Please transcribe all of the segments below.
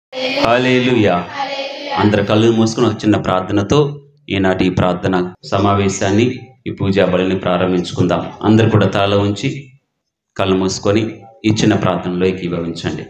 Hallelujah అందరు కళ్ళు మూసుకుని ఒక చిన్న ప్రార్థనతో ఈనాటి ఈ ప్రార్థన సమావేశాన్ని ఈ పూజా బలిని ప్రారంభించుకుందాం అందరు కూడా తల ఉంచి కళ్ళు మూసుకొని ఈ చిన్న ప్రార్థనలో ఏకీభవించండి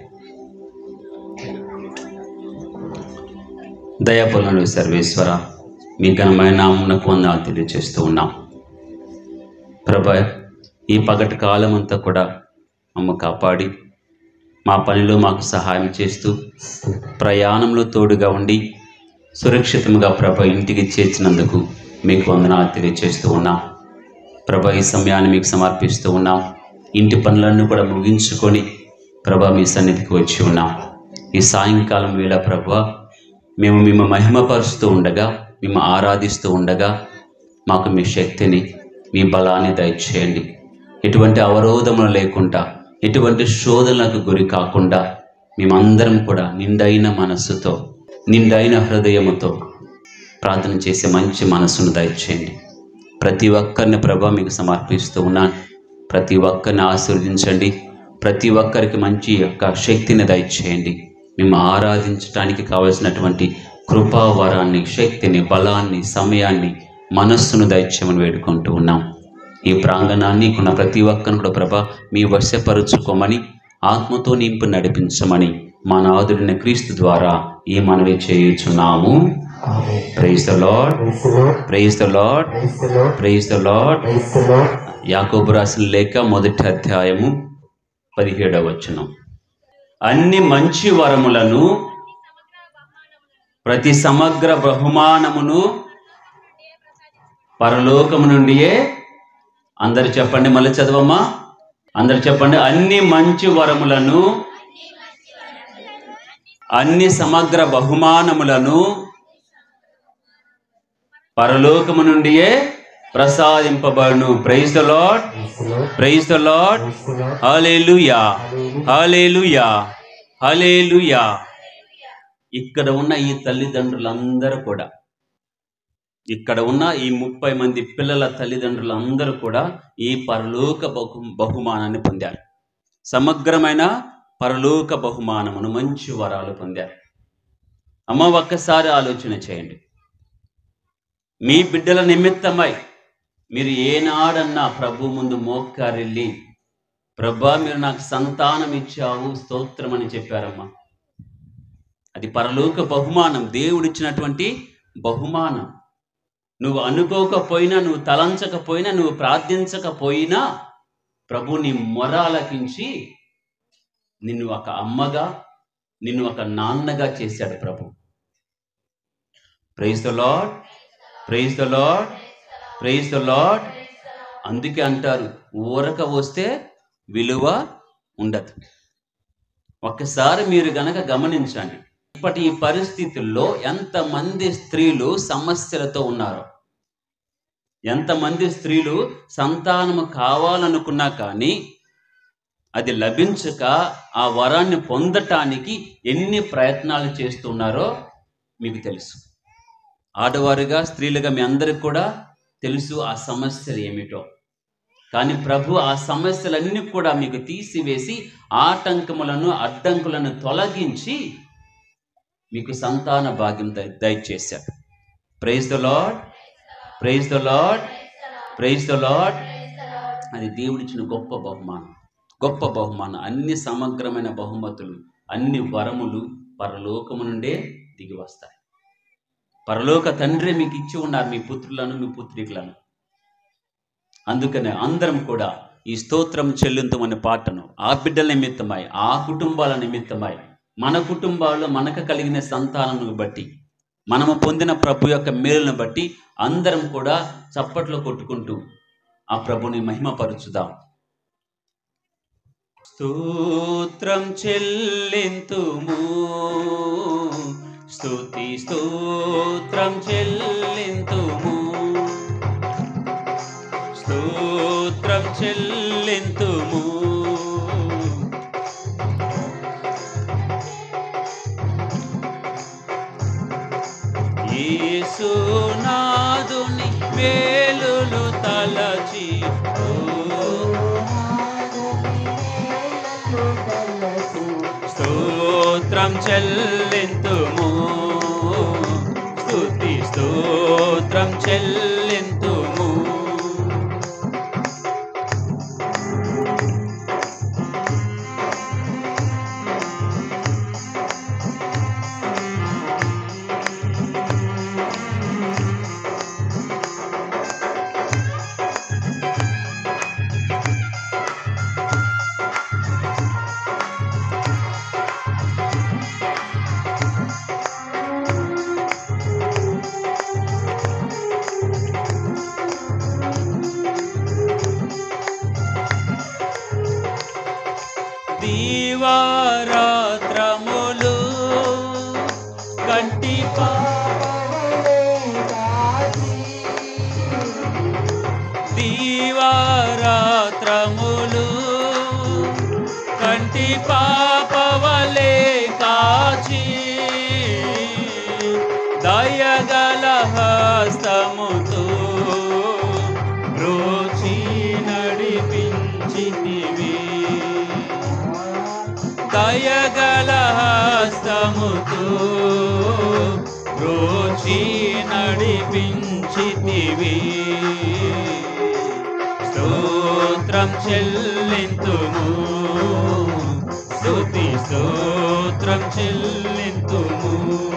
దయాపొలను సర్వేశ్వర మీ ఘనమైన నామునకు వందనాలు తెలియజేస్తూ ఉన్నాం ప్రభా ఈ పగటి కాలం అంతా కూడా మమ్మ కాపాడి మా పనిలో మాకు సహాయం చేస్తూ ప్రయాణంలో తోడుగా ఉండి సురక్షితంగా ప్రభ ఇంటికి చేర్చినందుకు మీకు వందనాలు తెలియజేస్తూ ఉన్నాం ప్రభ ఈ సమయాన్ని మీకు సమర్పిస్తూ ఉన్నాం ఇంటి పనులన్నీ కూడా ముగించుకొని ప్రభ మీ సన్నిధికి వచ్చి ఉన్నాం ఈ సాయంకాలం వేళ ప్రభ మేము మేము మహిమపరుస్తూ ఉండగా మేము ఆరాధిస్తూ ఉండగా మాకు మీ శక్తిని మీ బలాన్ని దయచేయండి ఎటువంటి అవరోధములు లేకుండా ఎటువంటి శోధనలకు గురి కాకుండా మేమందరం కూడా నిండైన మనస్సుతో నిండైన హృదయముతో ప్రార్థన చేసే మంచి మనస్సును దయచేయండి ప్రతి ఒక్కరిని ప్రభా మీకు సమర్పిస్తూ ఉన్నాను ప్రతి ఒక్కరిని ఆశీర్వదించండి ప్రతి ఒక్కరికి మంచి యొక్క శక్తిని దయచేయండి మేము ఆరాధించడానికి కావలసినటువంటి కృపావరాన్ని శక్తిని బలాన్ని సమయాన్ని మనస్సును దయచేయమని వేడుకుంటూ ఉన్నాం ఈ ప్రాంగణాన్ని కొన్న ప్రతి ఒక్కరిని కూడా ప్రభా మీ వశపరుచుకోమని ఆత్మతో నింపు నడిపించమని మా నాదుడిన క్రీస్తు ద్వారా ఈ మనవి చేయుచున్నాము praise the lord praise the lord praise the lord యాకోబు రాసిన లేఖ మొదటి అధ్యాయము పదిహేడవ వచనం అన్ని మంచి వరములను ప్రతి సమగ్ర బహుమానమును పరలోకము నుండియే అందరు చెప్పండి మళ్ళీ చదవమ్మా అందరు చెప్పండి అన్ని మంచి వరములను అన్ని సమగ్ర బహుమానములను పరలోకము నుండియే ప్రసాదింపబడును praise the lord praise the lord హల్లెలూయా హల్లెలూయా హల్లెలూయా ఇక్కడ ఉన్న ఈ తల్లిదండ్రులందరూ కూడా ఇక్కడ ఉన్న ఈ ముప్పై మంది పిల్లల తల్లిదండ్రులందరూ కూడా ఈ పరలోక బహు బహుమానాన్ని పొందారు సమగ్రమైన పరలోక బహుమానమును మంచి వరాలు పొందారు అమ్మ ఒక్కసారి ఆలోచన చేయండి మీ బిడ్డల నిమిత్తమై మీరు ఏనాడన్నా ప్రభు ముందు మోక్కారెళ్ళి ప్రభా మీరు నాకు సంతానం ఇచ్చావు స్తోత్రం అని చెప్పారమ్మా అది పరలోక బహుమానం దేవుడిచ్చినటువంటి బహుమానం నువ్వు అనుకోకపోయినా నువ్వు తలంచకపోయినా నువ్వు ప్రార్థించకపోయినా ప్రభు నీ మొర ఆలకించి నిన్ను ఒక అమ్మగా నిన్ను ఒక నాన్నగా చేశాడు ప్రభు praise the lord praise the lord praise the lord అందుకే అంటారు ఊరక వస్తే విలువ ఉండదు ఒక్కసారి మీరు గనక గమనించండి ఇప్పటి ఈ పరిస్థితుల్లో ఎంతమంది స్త్రీలు సమస్యలతో ఉన్నారు ఎంతమంది స్త్రీలు సంతానము కావాలనుకున్నా కానీ అది లభించక ఆ వరాన్ని పొందటానికి ఎన్ని ప్రయత్నాలు చేస్తున్నారో మీకు తెలుసు ఆడవారుగా స్త్రీలుగా మీ అందరికి కూడా తెలుసు ఆ సమస్యలు ఏమిటో కానీ ప్రభు ఆ సమస్యలన్నీ కూడా మీకు తీసివేసి ఆటంకములను అడ్డంకులను తొలగించి మీకు సంతాన భాగ్యం దయ దయచేశాడు praise the lord praise the lord praise the lord అది దేవుడిచ్చిన గొప్ప బహుమానం గొప్ప బహుమానం అన్ని సమగ్రమైన బహుమతులు అన్ని వరములు పరలోకము నుండే దిగి వస్తాయి పరలోక తండ్రి మీకు ఇచ్చి ఉన్నారు మీ పుత్రులను మీ పుత్రికలను అందుకనే అందరం కూడా ఈ స్తోత్రం చెల్లింతమనే పాటను ఆ బిడ్డల నిమిత్తమై ఆ కుటుంబాల నిమిత్తమై మన కుటుంబాల్లో మనకు కలిగిన సంతానమును బట్టి మనము పొందిన ప్రభు యొక్క మేలును బట్టి అందరం కూడా చప్పట్లు కొట్టుకుంటూ ఆ ప్రభుని మహిమపరుచుదాం స్తోత్రం చెల్లింతుము స్తుతి స్తోత్రం చెల్లింతుము స్తోత్రం చెల్లింతుము యేసునాదుని వేలులు తలచి స్తోత్రం స్తోత్రం చెల్లింతుము స్తుతి స్తోత్రం చెల్లింతుము దీవారాత్రములు కంటి దీవారాత్రములు కంటి పాపవలే కాచి దయగల హస్తముతో రోచి నడిపించితివి దయగల హస్తముతో రోచి నడిపించితివి స్తోత్రం చెల్లింతుము స్తుతి స్తోత్రం చెల్లింతుము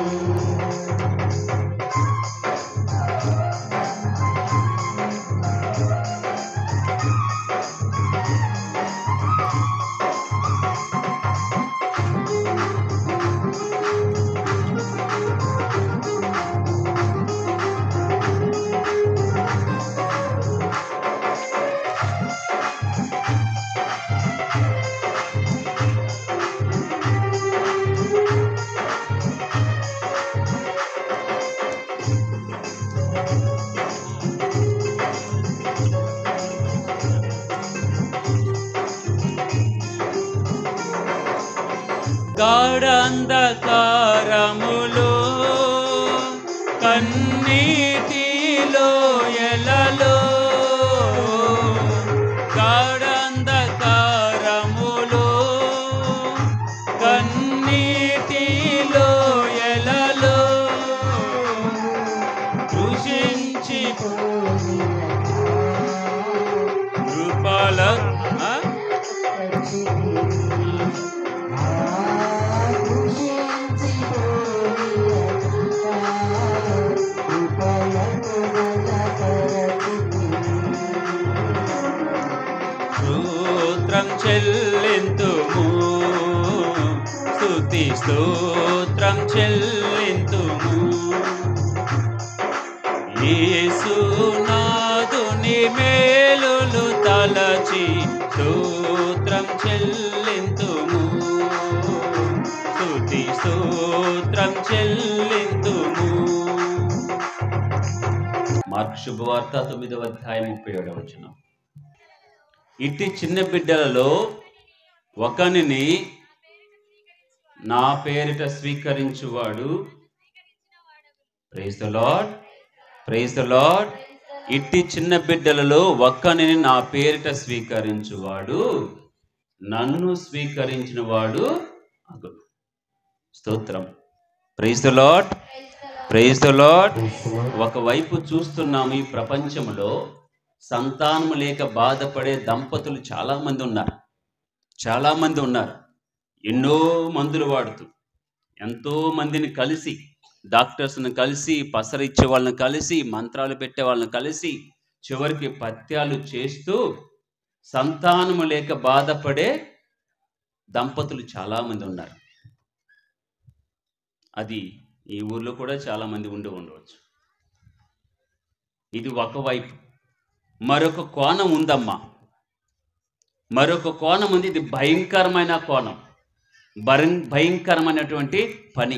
గాఢంధకారములో కన్నీటిలో ఎలలో గాఢంధకారములో కన్నీటిలో ఎలలో కృషించి కృపల ఆ? స్తోత్రం చెల్లింతుము స్తుతి స్తోత్రం చెల్లింతుము యేసునాథుని మేలులు తలచి స్తోత్రం చెల్లింతుము స్తుతి స్తోత్రం చెల్లింతుము మార్క్ శుభవార్త తొమ్మిదవ అధ్యాయం ముప్పై ఏడవ వచనం ఇట్టి చిన్న బిడ్డలలో ఒకనిని నా పేరిట స్వీకరించువాడు praise the lord praise the lord ఇట్టి చిన్న బిడ్డలలో ఒక్కనిని నా పేరిట స్వీకరించువాడు నన్ను స్వీకరించిన వాడు అగును స్తోత్రం praise the lord praise the lord ఒకవైపు చూస్తున్నాము ఈ ప్రపంచంలో సంతానము లేక బాధపడే దంపతులు చాలా మంది ఉన్నారు చాలా మంది ఉన్నారు ఎన్నో మందులు వాడుతూ ఎంతో మందిని కలిసి డాక్టర్స్ని కలిసి పసరిచ్చే వాళ్ళని కలిసి మంత్రాలు పెట్టే వాళ్ళని కలిసి చివరికి పత్యాలు చేస్తూ సంతానము లేక బాధపడే దంపతులు చాలా మంది ఉన్నారు అది ఈ ఊర్లో కూడా చాలా మంది ఉండి ఉండవచ్చు ఇది ఒకవైపు మరొక కోణం ఉందమ్మా మరొక కోణం ఉంది ఇది భయంకరమైన కోణం భయం భయంకరమైనటువంటి పని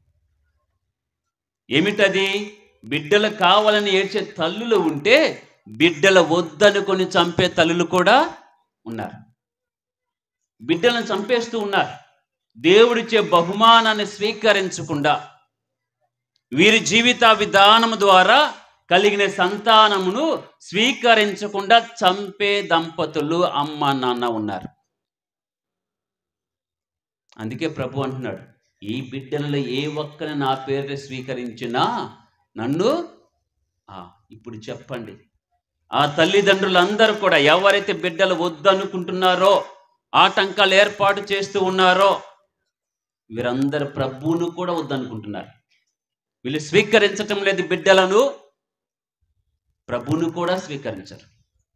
ఏమిటది బిడ్డలు కావాలని ఏడ్చే తల్లులు ఉంటే బిడ్డల వద్దనుకొని చంపే తల్లులు కూడా ఉన్నారు బిడ్డలను చంపేస్తూ ఉన్నారు దేవుడిచ్చే బహుమానాన్ని స్వీకరించకుండా వీరి జీవిత విధానము ద్వారా కలిగిన సంతానమును స్వీకరించకుండా చంపే దంపతులు అమ్మ నాన్న ఉన్నారు అందుకే ప్రభు అంటున్నాడు ఈ బిడ్డలలో ఏ ఒక్కరిని నా పేరు స్వీకరించినా నన్ను ఆ, ఇప్పుడు చెప్పండి ఆ తల్లిదండ్రులందరూ కూడా ఎవరైతే బిడ్డలు వద్దనుకుంటున్నారో ఆటంకాలు ఏర్పాటు చేస్తూ ఉన్నారో వీరందరు ప్రభువును కూడా వద్దనుకుంటున్నారు వీళ్ళు స్వీకరించటం లేదు బిడ్డలను ప్రభువును కూడా స్వీకరించరు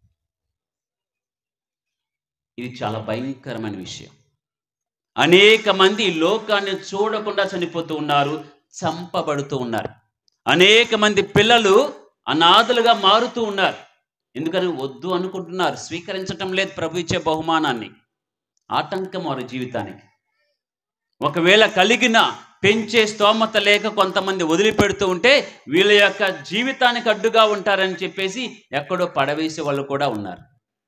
ఇది చాలా భయంకరమైన విషయం అనేక మంది ఈ లోకాన్ని చూడకుండా చనిపోతూ ఉన్నారు చంపబడుతూ ఉన్నారు అనేక మంది పిల్లలు అనాథలుగా మారుతూ ఉన్నారు ఎందుకని వద్దు అనుకుంటున్నారు స్వీకరించటం లేదు ప్రభు ఇచ్చే బహుమానాన్ని ఆటంకం వారి జీవితానికి ఒకవేళ కలిగిన పెంచే స్తోమత లేక కొంతమంది వదిలిపెడుతూ ఉంటే వీళ్ళ యొక్క జీవితానికి అడ్డుగా ఉంటారని చెప్పేసి ఎక్కడో పడవేసే వాళ్ళు కూడా ఉన్నారు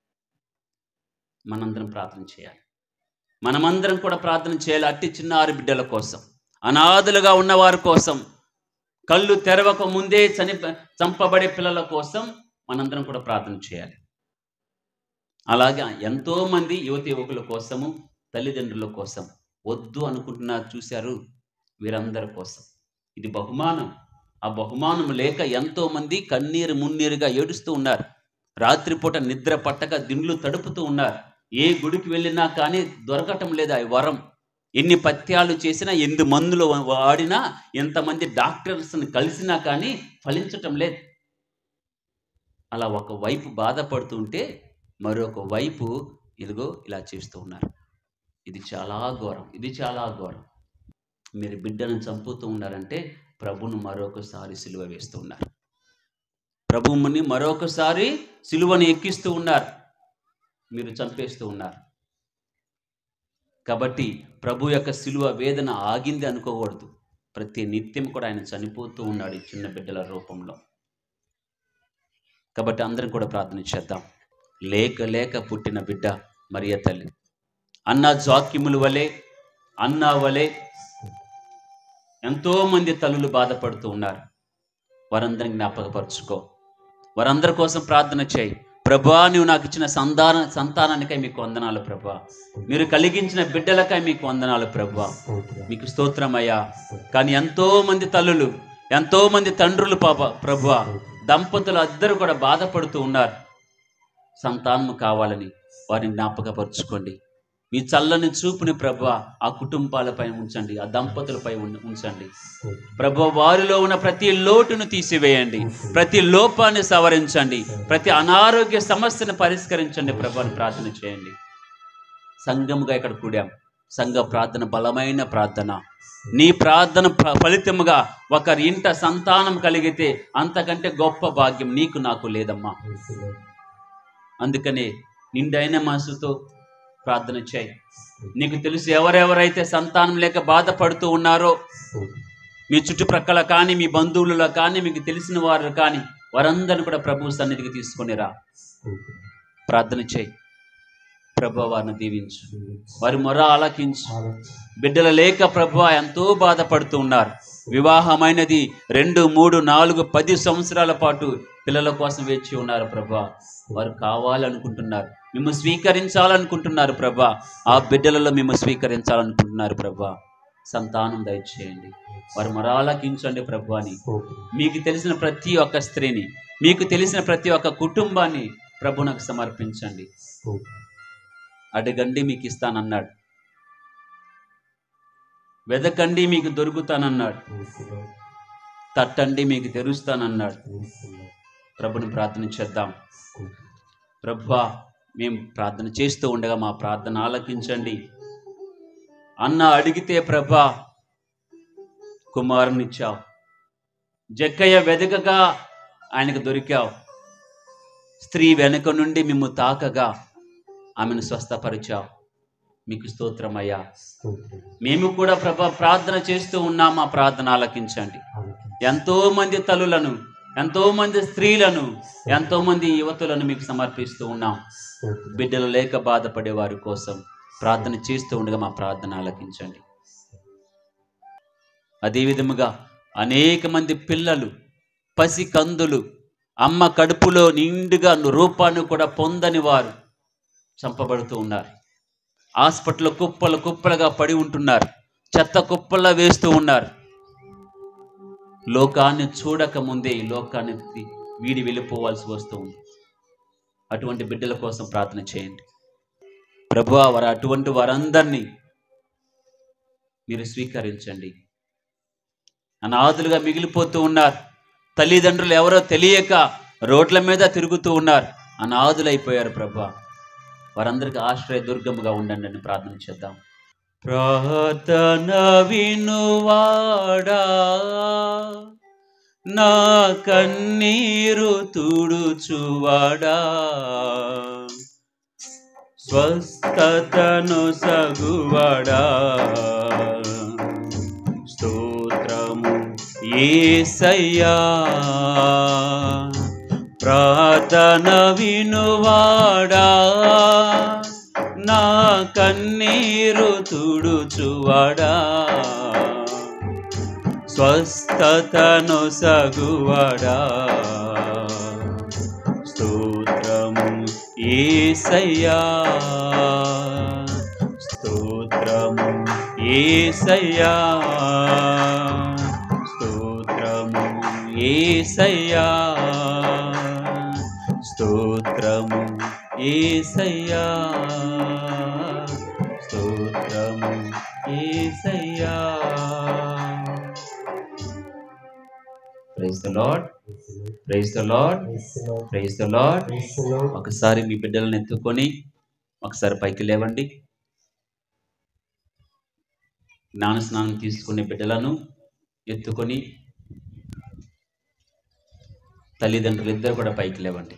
మనందరం ప్రార్థన చేయాలి మనమందరం కూడా ప్రార్థన చేయాలి అట్టి చిన్న ఆరు బిడ్డల కోసం అనాథలుగా ఉన్నవారి కోసం కళ్ళు తెరవక ముందే చని చంపబడే పిల్లల కోసం మనందరం కూడా ప్రార్థన చేయాలి అలాగే ఎంతో మంది యువతి యువకుల కోసము తల్లిదండ్రుల కోసం వద్దు అనుకుంటున్నారు చూశారు వీరందరి కోసం ఇది బహుమానం ఆ బహుమానం లేక ఎంతో మంది కన్నీరు మున్నీరుగా ఏడుస్తూ ఉన్నారు రాత్రిపూట నిద్ర పట్టక దిండ్లు తడుపుతూ ఉన్నారు ఏ గుడికి వెళ్ళినా కానీ దొరకటం లేదు ఆ వరం ఎన్ని పత్యాలు చేసినా ఎన్ని మందులు వాడినా ఎంతమంది డాక్టర్స్ని కలిసినా కానీ ఫలించటం లేదు అలా ఒక వైపు బాధపడుతుంటే మరొక వైపు ఇదిగో ఇలా చేస్తూ ఉన్నారు ఇది చాలా ఘోరం ఇది చాలా ఘోరం మీరు బిడ్డను చంపుతూ ఉన్నారంటే ప్రభును మరొకసారి సిలువ వేస్తూ ఉన్నారు ప్రభువుని మరొకసారి సిలువని ఎక్కిస్తూ ఉన్నారు మీరు చంపేస్తూ ఉన్నారు కాబట్టి ప్రభు యొక్క సిలువ వేదన ఆగింది అనుకోకూడదు ప్రతి నిత్యం కూడా ఆయన చనిపోతూ ఉన్నాడు ఈ చిన్న బిడ్డల రూపంలో కాబట్టి అందరం కూడా ప్రార్థన చేద్దాం లేక లేక పుట్టిన బిడ్డ మరియ తల్లి అన్న జాక్యముల వలె అన్న వలె ఎంతో మంది తల్లులు బాధపడుతూ ఉన్నారు వారందరిని జ్ఞాపకపరుచుకో వారందరి కోసం ప్రార్థన చేయి ప్రభా నువ్వు నాకు ఇచ్చిన సంతాన సంతానానికై మీకు వందనాలు ప్రభా మీరు కలిగించిన బిడ్డలకై మీకు వందనాలు ప్రభా మీకు స్తోత్రమయ్యా కానీ ఎంతో మంది తల్లులు ఎంతో మంది తండ్రులు పాప ప్రభు దంపతులు ఇద్దరు కూడా బాధపడుతూ ఉన్నారు సంతానము కావాలని వారిని జ్ఞాపకపరుచుకోండి మీ చల్లని చూపుని ప్రభు ఆ కుటుంబాలపై ఉంచండి ఆ దంపతులపై ఉం- ఉంచండి ప్రభు వారిలో ఉన్న ప్రతి లోటును తీసివేయండి ప్రతి లోపాన్ని సవరించండి ప్రతి అనారోగ్య సమస్యను పరిష్కరించండి ప్రభుని ప్రార్థన చేయండి సంఘముగా ఇక్కడ కూడాం సంఘ ప్రార్థన బలమైన ప్రార్థన నీ ప్రార్థన ఫ- ఫలితముగా ఒకరి ఇంట సంతానం కలిగితే అంతకంటే గొప్ప భాగ్యం నీకు నాకు లేదమ్మా అందుకనే నిండైన మనసుతో ప్రార్థన చేయి నీకు తెలుసు ఎవరెవరైతే సంతానం లేక బాధపడుతూ ఉన్నారో మీ చుట్టుప్రక్కల కానీ మీ బంధువులలో కానీ మీకు తెలిసిన వారు కానీ వారందరిని కూడా ప్రభు సన్నిధికి తీసుకొని రా ప్రార్థన చేయి ప్రభు వారిని దీవించు వారి మొర ఆలకించు బిడ్డల లేక ప్రభు ఎంతో బాధపడుతూ ఉన్నారు వివాహమైనది రెండు మూడు నాలుగు పది సంవత్సరాల పాటు పిల్లల కోసం వేచి ఉన్నారు ప్రభా వారు కావాలనుకుంటున్నారు మేము స్వీకరించాలనుకుంటున్నారు ప్రభా ఆ బిడ్డలలో మేము స్వీకరించాలనుకుంటున్నారు ప్రభా సంతానం దయచేయండి వారు మరాలకించండి ప్రభు అని మీకు తెలిసిన ప్రతి ఒక్క స్త్రీని మీకు తెలిసిన ప్రతి ఒక్క కుటుంబాన్ని ప్రభునకు సమర్పించండి అడగండి మీకు ఇస్తానన్నాడు వెదకండి మీకు దొరుకుతానన్నాడు తట్టండి మీకు తెరుస్తానన్నాడు ప్రభుని ప్రార్థన చేద్దాం ప్రభువా మేము ప్రార్థన చేస్తూ ఉండగా మా ప్రార్థన ఆలకించండి అన్న అడిగితే ప్రభా కుమారునిచ్చావు జక్కయ్య వెదకగా ఆయనకు దొరికావు స్త్రీ వెనుక నుండి మిమ్ము తాకగా ఆమెను స్వస్థపరిచావు మీకు స్తోత్రమయ్యా మేము కూడా ప్రభా ప్రార్థన చేస్తూ ఉన్నాం మా ప్రార్థన ఆలకించండి ఎంతో మంది తల్లులను ఎంతో మంది స్త్రీలను ఎంతో మంది యువతులను మీకు సమర్పిస్తూ ఉన్నాం బిడ్డలు లేక బాధపడే వారి కోసం ప్రార్థన చేస్తూ ఉండగా మా ప్రార్థన ఆలకించండి అదే విధముగా అనేక మంది పిల్లలు పసి కందులు అమ్మ కడుపులో నిండుగా రూపాన్ని కూడా పొందని వారు చంపబడుతూ ఉన్నారు హాస్పిటల్లో కుప్పలు కుప్పలుగా పడి ఉంటున్నారు చెత్త కుప్పల్లో వేస్తూ ఉన్నారు లోకాన్ని చూడక ముందే ఈ లోకాన్ని తి- వీడి వెళ్ళిపోవాల్సి వస్తూ ఉంది అటువంటి బిడ్డల కోసం ప్రార్థన చేయండి ప్రభు వారు అటువంటి వారందరినీ మీరు స్వీకరించండి అనాథులుగా మిగిలిపోతూ ఉన్నారు తల్లిదండ్రులు ఎవరో తెలియక రోడ్ల మీద తిరుగుతూ ఉన్నారు అనాథులైపోయారు ప్రభు వారందరికీ ఆశ్రయ దుర్గముగా ఉండండి అని ప్రార్థన చేద్దాం ప్రార్థన వినువాడా నా కన్నీరు తుడుచువాడా స్వస్థతను సగువడా స్తోత్రము ఏసయ్యా ప్రార్థన వినువాడా నా కన్నీరు తుడుచువాడా స్వస్థతను సగువడా స్తోత్రము ఏసయ్యా స్తోత్రము ఏసయ్యా స్తోత్రము ఏసయ్యా స్తోత్రము ఏసయ్యా స్తోత్రము ఏసయ్యా praise the lord praise the lord praise the lord ఒకసారి మీ బిడ్డలను ఎత్తుకొని ఒకసారి పైకి లేవండి జ్ఞాన స్నానం తీసుకునే బిడ్డలను ఎత్తుకొని తల్లిదండ్రులు ఇద్దరు కూడా పైకి లేవండి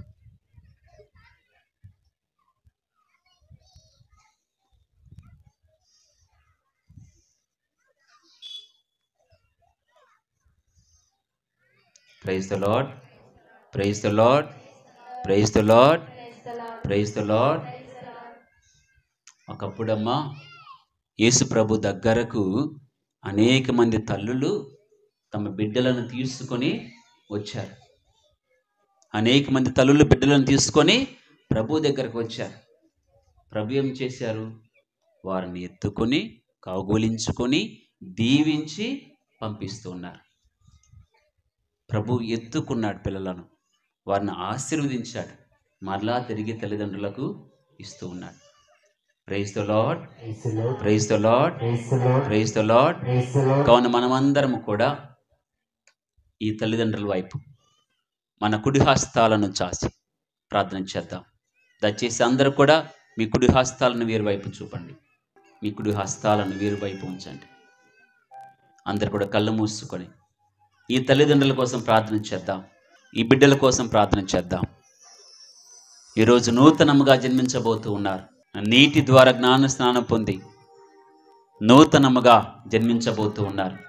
praise the lord praise the lord praise the lord praise the lord ఒకప్పుడమ్మా యేసు ప్రభు దగ్గరకు అనేక మంది తల్లులు తమ బిడ్డలను తీసుకొని వచ్చారు అనేక మంది తల్లులు బిడ్డలను తీసుకొని ప్రభు దగ్గరకు వచ్చారు ప్రభు ఏం చేశారు వారిని ఎత్తుకొని కౌగులించుకొని దీవించి పంపిస్తూ ఉన్నారు ప్రభు ఎత్తుకున్నాడు పిల్లలను వారిని ఆశీర్వదించాడు మరలా తిరిగి తల్లిదండ్రులకు ఇస్తూ ఉన్నాడు praise the lord praise the lord praise the lord కావున మనమందరం కూడా ఈ తల్లిదండ్రుల వైపు మన కుడి హస్తాలను చాచి ప్రార్థన చేద్దాం దయచేసి అందరూ కూడా మీ కుడి హస్తాలను వీరి వైపు చూపండి మీ కుడి హస్తాలను వీరి వైపు ఉంచండి అందరు కూడా కళ్ళు మూసుకొని ఈ తల్లిదండ్రుల కోసం ప్రార్థన చేద్దాం ఈ బిడ్డల కోసం ప్రార్థన చేద్దాం ఈరోజు నూతనముగా జన్మించబోతూ ఉన్నారు నీటి ద్వారా జ్ఞాన స్నానం పొంది నూతనముగా జన్మించబోతూ ఉన్నారు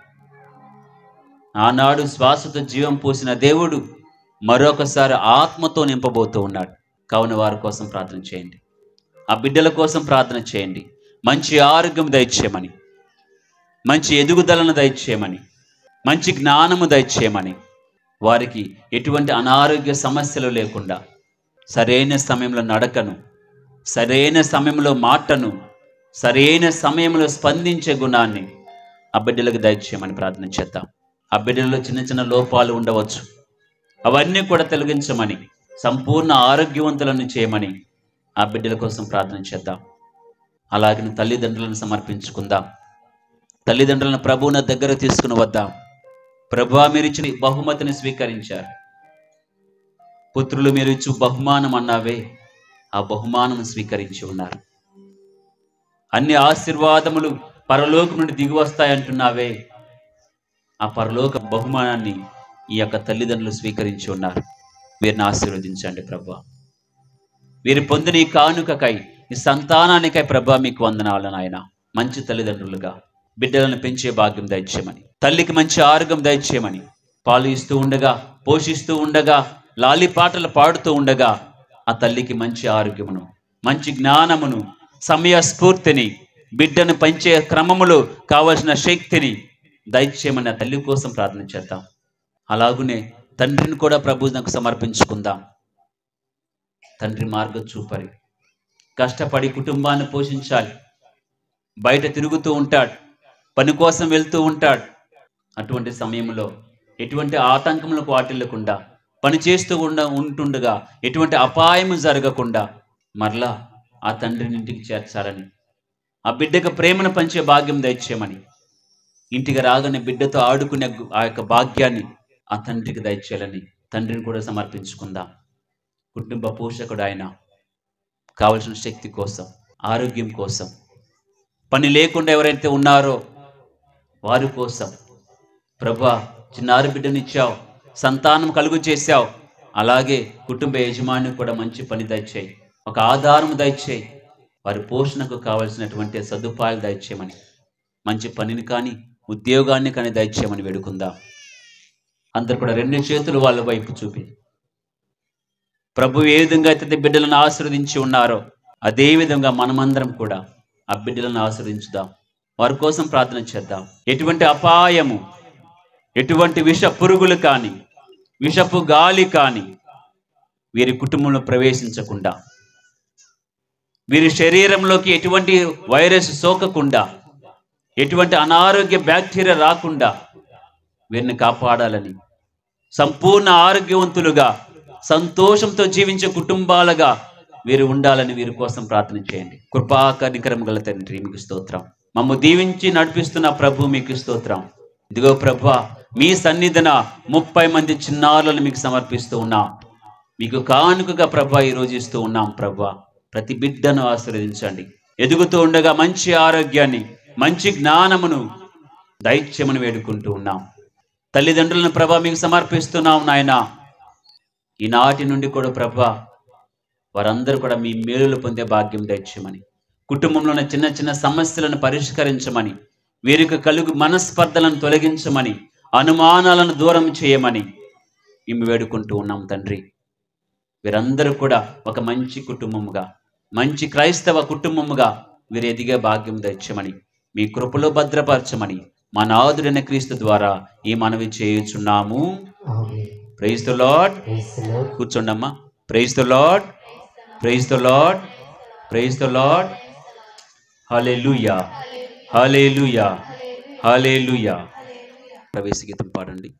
ఆనాడు శ్వాసతో జీవం పోసిన దేవుడు మరొకసారి ఆత్మతో నింపబోతూ ఉన్నాడు కావున వారి కోసం ప్రార్థన చేయండి ఆ బిడ్డల కోసం ప్రార్థన చేయండి మంచి ఆరోగ్యం దయచేయమని మంచి ఎదుగుదలను దయచేయమని మంచి జ్ఞానము దయచేయమని వారికి ఎటువంటి అనారోగ్య సమస్యలు లేకుండా సరైన సమయంలో నడకను సరైన సమయంలో మాటను సరైన సమయంలో స్పందించే గుణాన్ని ఆ బిడ్డలకు దయచేయమని ప్రార్థన చేద్దాం ఆ బిడ్డలలో చిన్న చిన్న లోపాలు ఉండవచ్చు అవన్నీ కూడా తొలగించమని సంపూర్ణ ఆరోగ్యవంతులను చేయమని ఆ బిడ్డల కోసం ప్రార్థన చేద్దాం అలాగే తల్లిదండ్రులను సమర్పించుకుందాం తల్లిదండ్రులను ప్రభువున దగ్గర తీసుకుని వద్దాం ప్రభు మీరు ఇచ్చిన బహుమతిని స్వీకరించారు పుత్రులు మీరు ఇచ్చు బహుమానం అన్నావే ఆ బహుమానం స్వీకరించి ఉన్నారు అన్ని ఆశీర్వాదములు పరలోకం నుండి దిగి వస్తాయంటున్నావే ఆ పరలోక బహుమానాన్ని ఈ యొక్క తల్లిదండ్రులు స్వీకరించి ఉన్నారు వీరిని ఆశీర్వదించండి ప్రభా వీరు పొందిన ఈ కానుకకై ఈ సంతానానికై ప్రభా మీకు వందనాలు నాయన మంచి తల్లిదండ్రులుగా బిడ్డలను పెంచే భాగ్యం దయచేయమని తల్లికి మంచి ఆరోగ్యం దయచేయమని పాలు ఇస్తూ ఉండగా పోషిస్తూ ఉండగా లాలి పాటలు పాడుతూ ఉండగా ఆ తల్లికి మంచి ఆరోగ్యమును మంచి జ్ఞానమును సమయ స్ఫూర్తిని బిడ్డను పెంచే క్రమములో కావలసిన శక్తిని దయచేయమని ఆ తల్లి కోసం ప్రార్థన చేద్దాం అలాగునే తండ్రిని కూడా ప్రభు నాకు సమర్పించుకుందాం తండ్రి మార్గం చూపరి కష్టపడి కుటుంబాన్ని పోషించాలి బయట తిరుగుతూ ఉంటాడు పని కోసం వెళ్తూ ఉంటాడు అటువంటి సమయంలో ఎటువంటి ఆతంకములకు వాటిల్లకుండా పని చేస్తూ ఉండ ఉంటుండగా ఎటువంటి అపాయం జరగకుండా మరలా ఆ తండ్రిని ఇంటికి చేర్చాలని ఆ బిడ్డకు ప్రేమను పంచే భాగ్యం దయచేయమని ఇంటికి రాగానే బిడ్డతో ఆడుకునే గు- ఆ యొక్క భాగ్యాన్ని ఆ తండ్రికి దయచేయాలని తండ్రిని కూడా సమర్పించుకుందాం కుటుంబ పోషకుడు ఆయన కావలసిన శక్తి కోసం ఆరోగ్యం కోసం పని లేకుండా ఎవరైతే ఉన్నారో వారి కోసం ప్రభా చిన్నారి బిడ్డనిచ్చావు సంతానం కలుగు చేశావు అలాగే కుటుంబ యజమాని కూడా మంచి పని దయచేయి ఒక ఆధారం దయచేయి వారి పోషణకు కావలసినటువంటి సదుపాయాలు దయచేయమని మంచి పనిని కానీ ఉద్యోగాన్ని కానీ దయచేయమని వేడుకుందాం అందరు కూడా రెండు చేతులు వాళ్ళ వైపు చూపి ప్రభు ఏ విధంగా అయితే బిడ్డలను ఆశీర్వదించి ఉన్నారో అదే విధంగా మనమందరం కూడా ఆ బిడ్డలను ఆశీర్వదించుదాం వారి కోసం ప్రార్థన చేద్దాం ఎటువంటి అపాయము ఎటువంటి విష పురుగులు కానీ విషపు గాలి కానీ వీరి కుటుంబంలో ప్రవేశించకుండా వీరి శరీరంలోకి ఎటువంటి వైరస్ సోకకుండా ఎటువంటి అనారోగ్య బ్యాక్టీరియా రాకుండా వీరిని కాపాడాలని సంపూర్ణ ఆరోగ్యవంతులుగా సంతోషంతో జీవించే కుటుంబాలుగా వీరు ఉండాలని వీరి కోసం ప్రార్థన చేయండి కృపా కనికరం గల తండ్రి మీకు స్తోత్రం మమ్ము దీవించి నడిపిస్తున్న ప్రభు మీకు స్తోత్రం ఇదిగో ప్రభా మీ సన్నిధిన ముప్పై మంది చిన్నారులను మీకు సమర్పిస్తూ ఉన్నాం మీకు కానుకగా ప్రభా ఈరోజు ఇస్తూ ఉన్నాం ప్రభా ప్రతి బిడ్డను ఆశీర్వదించండి ఎదుగుతూ ఉండగా మంచి ఆరోగ్యాన్ని మంచి జ్ఞానమును దైత్యమును వేడుకుంటూ ఉన్నాం తల్లిదండ్రులను ప్రభా మీకు సమర్పిస్తున్నాం నాయన ఈనాటి నుండి కూడా ప్రభా వారందరూ కూడా మీ మేలులు పొందే భాగ్యం దయచేయమని కుటుంబంలో ఉన్న చిన్న చిన్న సమస్యలను పరిష్కరించమని వీరికి కలుగు మనస్పర్ధలను తొలగించమని అనుమానాలను దూరం చేయమని మేము వేడుకుంటూ ఉన్నాం తండ్రి వీరందరూ కూడా ఒక మంచి కుటుంబముగా మంచి క్రైస్తవ కుటుంబముగా వీరు ఎదిగే భాగ్యం దయచమని మీ కృపలో భద్రపరచమని మా నాదుడైన క్రీస్తు ద్వారా ఈ మనవి చేయుచున్నాము ప్రైజ్ ద లార్డ్ కూర్చోండమ్మా praise the lord praise the lord praise the lord హల్లెలూయా హల్లెలూయా హల్లెలూయా ప్రవేశ గీతం పాడండి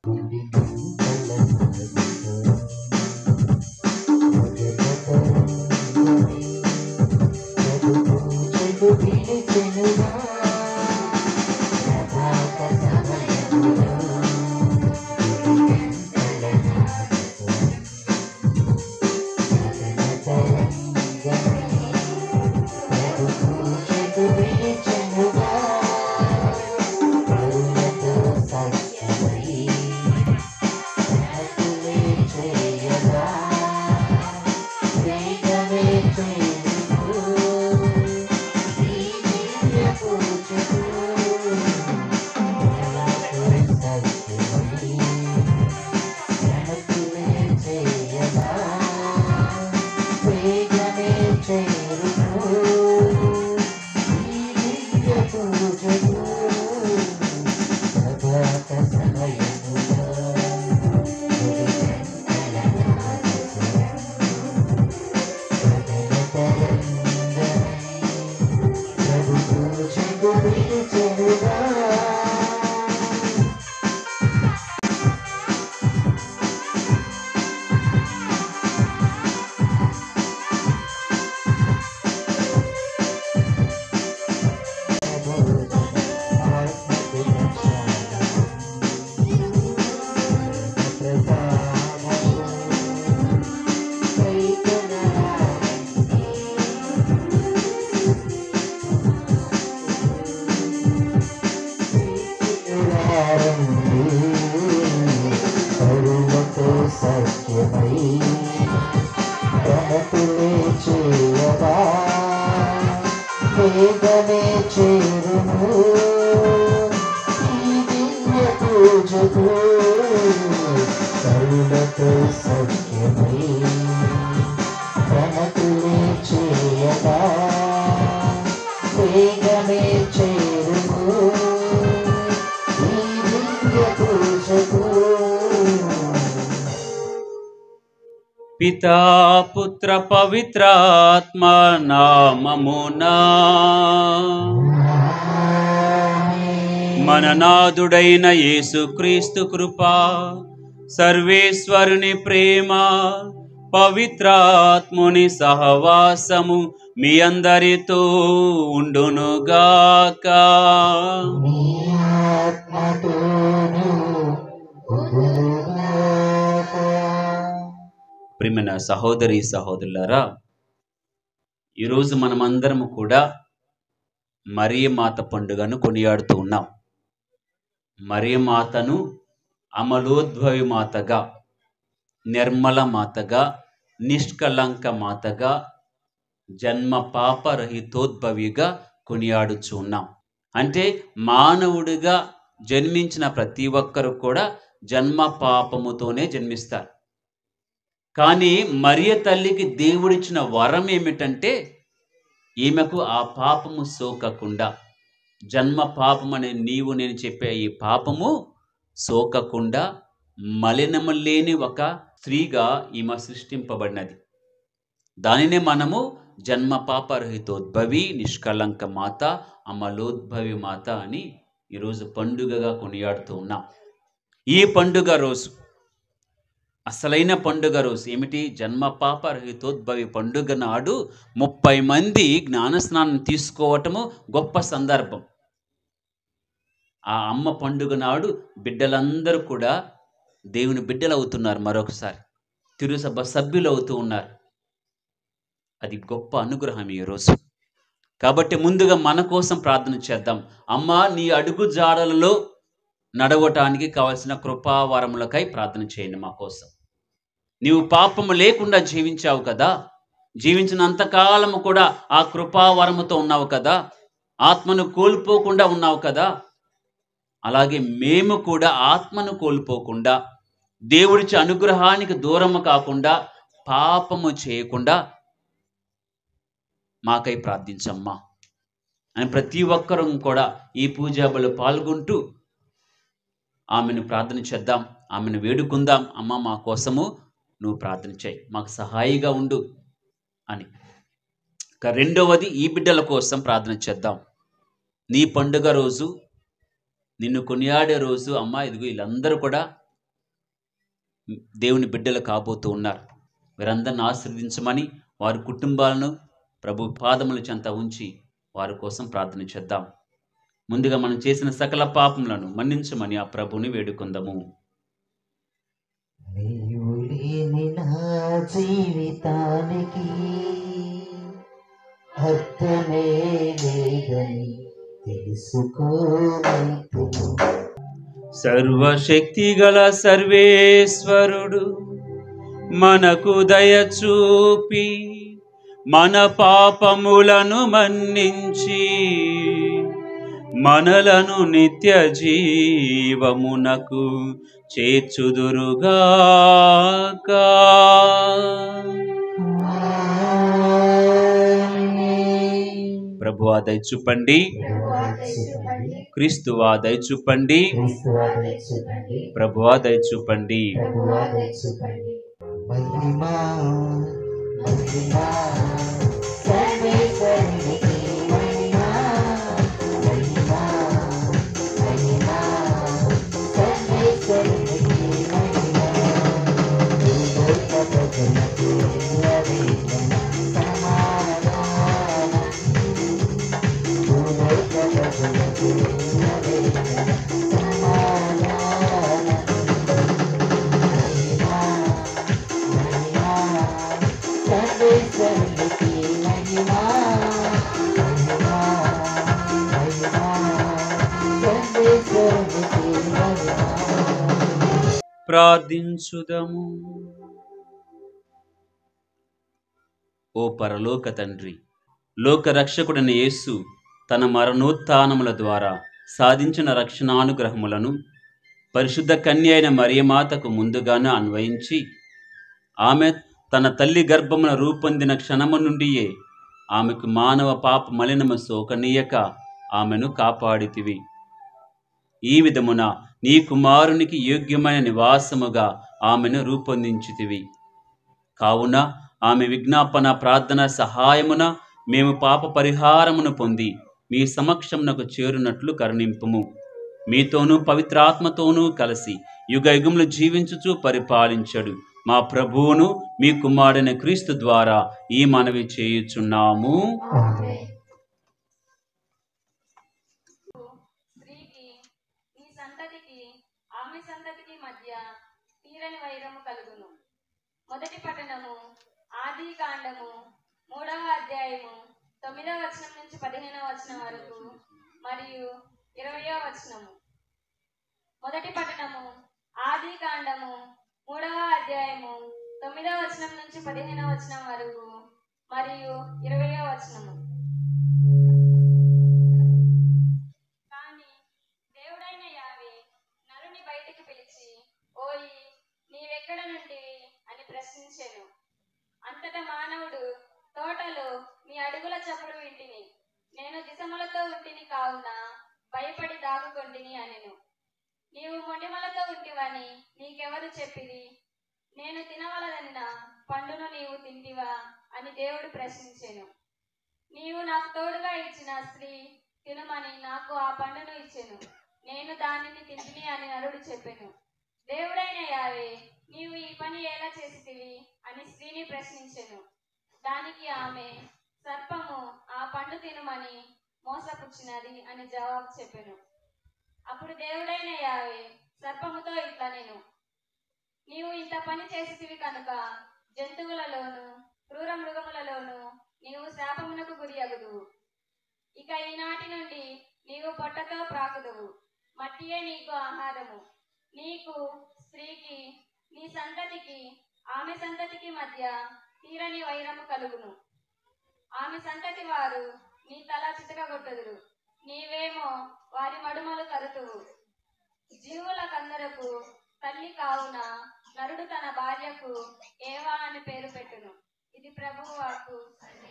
వేగమే చేరును ఈ దివ్య పూజకు కరుణతో సత్యమై ప్రణతులే చేయగా వేగమే చేరును ఈ దివ్య పూజకు పితా పుత్ర పవిత్రాత్మ నామమునా మన నాదుడైన యేసుక్రీస్తు కృప సర్వేశ్వరుని ప్రేమ పవిత్రాత్ముని సహవాసము మీ అందరితో ఉండునుగాక నీ ఆత్మతోను ఉండునుగాక. ప్రియమైన సహోదరి సహోదరులారా ఈరోజు మనమందరము కూడా మరియ మాత పండుగను కొనియాడుతూ ఉన్నాం మరియ మాతను అమలోద్భవి మాతగా నిర్మల మాతగా నిష్కలంక మాతగా జన్మ పాప రహితోద్భవిగా కొనియాడుచు ఉన్నాం అంటే మానవుడిగా జన్మించిన ప్రతి ఒక్కరు కూడా జన్మ పాపముతోనే జన్మిస్తారు కానీ మరియ తల్లికి దేవుడిచ్చిన వరం ఏమిటంటే ఈమెకు ఆ పాపము సోకకుండా జన్మ పాపం అనే నీవు నేను చెప్పే ఈ పాపము సోకకుండా మలినము లేని ఒక స్త్రీగా ఈమె సృష్టింపబడినది దానినే మనము జన్మ పాపరహితోద్భవి నిష్కలంక మాత అమలోద్భవి మాత అని ఈరోజు పండుగగా కొనియాడుతూ ఉన్నాం ఈ పండుగ రోజు అసలైన పండుగ రోజు ఏమిటి జన్మ పాప రహితోద్భవి పండుగ నాడు ముప్పై మంది జ్ఞానస్నానం తీసుకోవటము గొప్ప సందర్భం ఆ అమ్మ పండుగ నాడు బిడ్డలందరూ కూడా దేవుని బిడ్డలు అవుతున్నారు మరొకసారి తిరుసభ సభ్యులు అవుతూ ఉన్నారు అది గొప్ప అనుగ్రహం ఈరోజు కాబట్టి ముందుగా మన కోసం ప్రార్థన చేద్దాం అమ్మా నీ అడుగు జాడలలో నడవటానికి కావలసిన కృపావరములకై ప్రార్థన చేయండి మా కోసం నీవు పాపము లేకుండా జీవించావు కదా జీవించినంత కాలము కూడా ఆ కృపావరముతో ఉన్నావు కదా ఆత్మను కోల్పోకుండా ఉన్నావు కదా అలాగే మేము కూడా ఆత్మను కోల్పోకుండా దేవుడిచ్చే అనుగ్రహానికి దూరము కాకుండా పాపము చేయకుండా మాకై ప్రార్థించమ్మా అని ప్రతి ఒక్కరూ కూడా ఈ పూజాబలు పాల్గొంటూ ఆమెను ప్రార్థన చేద్దాం ఆమెను వేడుకుందాం అమ్మ మా కోసము నువ్వు ప్రార్థన చేయి మాకు సహాయిగా ఉండు అని ఇక రెండవది ఈ బిడ్డల కోసం ప్రార్థన చేద్దాం నీ పండుగ రోజు నిన్ను కొనియాడే రోజు అమ్మ ఇదిగో వీళ్ళందరూ కూడా దేవుని బిడ్డలు కాబోతూ ఉన్నారు వీరందరిని ఆశీర్వదించమని వారి కుటుంబాలను ప్రభు పాదముల చెంత ఉంచి వారి కోసం ప్రార్థన చేద్దాం ముందుగా మనం చేసిన సకల పాపములను మన్నించమని ఆ ప్రభుని వేడుకుందాము నీవు లేని నా జీవితానికి అర్థమే లేదని తెలుసుకోనైతును సర్వశక్తి గల సర్వేశ్వరుడు మనకు దయ చూపి మన పాపములను మన్నించి మనలను నిత్య జీవమునకు చేర్చుదురుగాక ప్రభువా దయచూపండి క్రీస్తువా దయచూపండి క్రీస్తువా దయచూపండి ప్రభువా దయచూపండి ప్రభువా దయచూపండి మహిమా మహిమా సర్వేశ్వరునికి మహిమా మహిమా మహిమా సర్వేశ్వరునికి మహిమా భూలోక ప్రజలకు నిలవేదన సమాధానం భూలోక ప్రజలకు నిలవేదన సమాధానం మహిమా మహిమా సర్వేశ్వరునికి మహిమా మహిమా మహిమా సర్వేశ్వరునికి మహిమా ప్రార్థించుదము ఓ పరలోక తండ్రి లోక రక్షకుడైన యేసు తన మరణోత్థానముల ద్వారా సాధించిన రక్షణానుగ్రహములను పరిశుద్ధ కన్య అయిన మరియమాతకు ముందుగానే అన్వయించి ఆమె తన తల్లి గర్భమున రూపొందిన క్షణము నుండియే ఆమెకు మానవ పాప మలినము సోకనీయక ఆమెను కాపాడితివి ఈ విధమున నీ కుమారునికి యోగ్యమైన నివాసముగా ఆమెను రూపొందించితివి కావున ఆమె విజ్ఞాపన ప్రార్థన సహాయమున మేము పాప పరిహారమును పొంది మీ సమక్షమునకు చేరునట్లు కరుణింపుము మీతోనూ పవిత్రాత్మతోనూ కలిసి యుగ యుగములు జీవించుచు పరిపాలించడు మా ప్రభువును మీ కుమారుని క్రీస్తు ద్వారా ఈ మనవి చేయుచున్నాము ఆమేన్ స్త్రీకి నీ సంతతికి ఆమె సంతతికి మధ్య తీరని వైరము కలుగును మొదటి పట్టణము ఆది కాండము మూడవ అధ్యాయము తొమ్మిదవ వచనం నుంచి పదిహేనవ వచనం వరకు మరియు ఇరవయో వచనము మొదటి పట్టణము ఆది కాండము మూడవ అధ్యాయము తొమ్మిదవ వచనం నుంచి పదిహేనవ వచనం వరకు మరియు ఇరవయో వచనము కానీ దేవుడైన యావే నరుని బయటికి పిలిచి ఓయి నీవెక్కడ నుండి అని ప్రశ్నించెను అంతటా మానవుడు తోటలో మీ అడుగుల చప్పుడు వింటిని నేను దిశములతో ఉంటిని కావున భయపడి దాగుకొంటిని అనెను నీవు మొండిమలతో ఉంటివని నీకెవరు చెప్పిరి నేను తినవలదన్న పండును నీవు తింటివా అని దేవుడు ప్రశ్నించెను నీవు నాకు తోడుగా ఇచ్చిన స్త్రీ తినమని నాకు ఆ పండును ఇచ్చెను నేను దానిని తింటిని అని నరుడు చెప్పెను దేవుడైన యావే నీవు ఈ పని ఎలా చేసితివి అని స్త్రీని ప్రశ్నించెను దానికి ఆమె సర్పము ఆ పండు తినమని మోసపుచ్చినది అని జవాబు చెప్పెను అప్పుడు దేవుడైన యావే సర్పముతో ఇట్లా నేను నీవు ఇంత పని చేసితివి కనుక జంతువులలోను క్రూర మృగములలోను నీవు శాపమునకు గురి అగుదువు ఇక ఈనాటి నుండి నీవు పొట్టతో ప్రాకుదువు మట్టియే నీకు ఆహారము నీకు స్త్రీకి నీ సంతతికి ఆమె సంతతికి మధ్య తీరని వైరము కలుగును ఆమె సంతతి వారు నీ తల చితకగొట్టుదురు నీవేమో వారి మడుమలు తరుతువు జీవులకందరకు తల్లి కావున నరుడు తన భార్యకు ఏవా అని పేరు పెట్టును ఇది ప్రభువు వాకు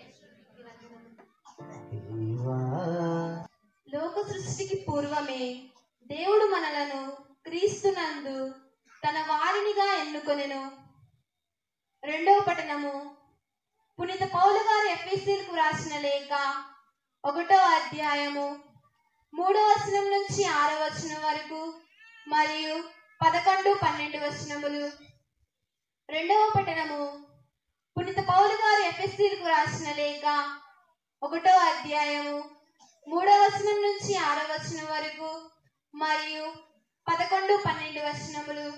దేవా లోక సృష్టికి పూర్వమే దేవుడు మనలను క్రీస్తునందు తన వారినిగా ఎన్నుకొనెను రెండవ పట్టణము పునీత పౌలు గారు ఎఫ్ఎస్సీలకు రాసిన లేఖ ఒకటో అధ్యాయము మూడో వచనం నుంచి ఆరో వచనం వరకు మరియు పదకొండు పన్నెండు వచనములు రెండవ పట్టణము పునీత పౌలు గారు ఎఫ్ఎస్సీలకు రాసిన లేఖ ఒకటో అధ్యాయము మూడో వచనం నుంచి ఆరో వచనం వరకు మరియు పదకొండు పన్నెండు వచనములు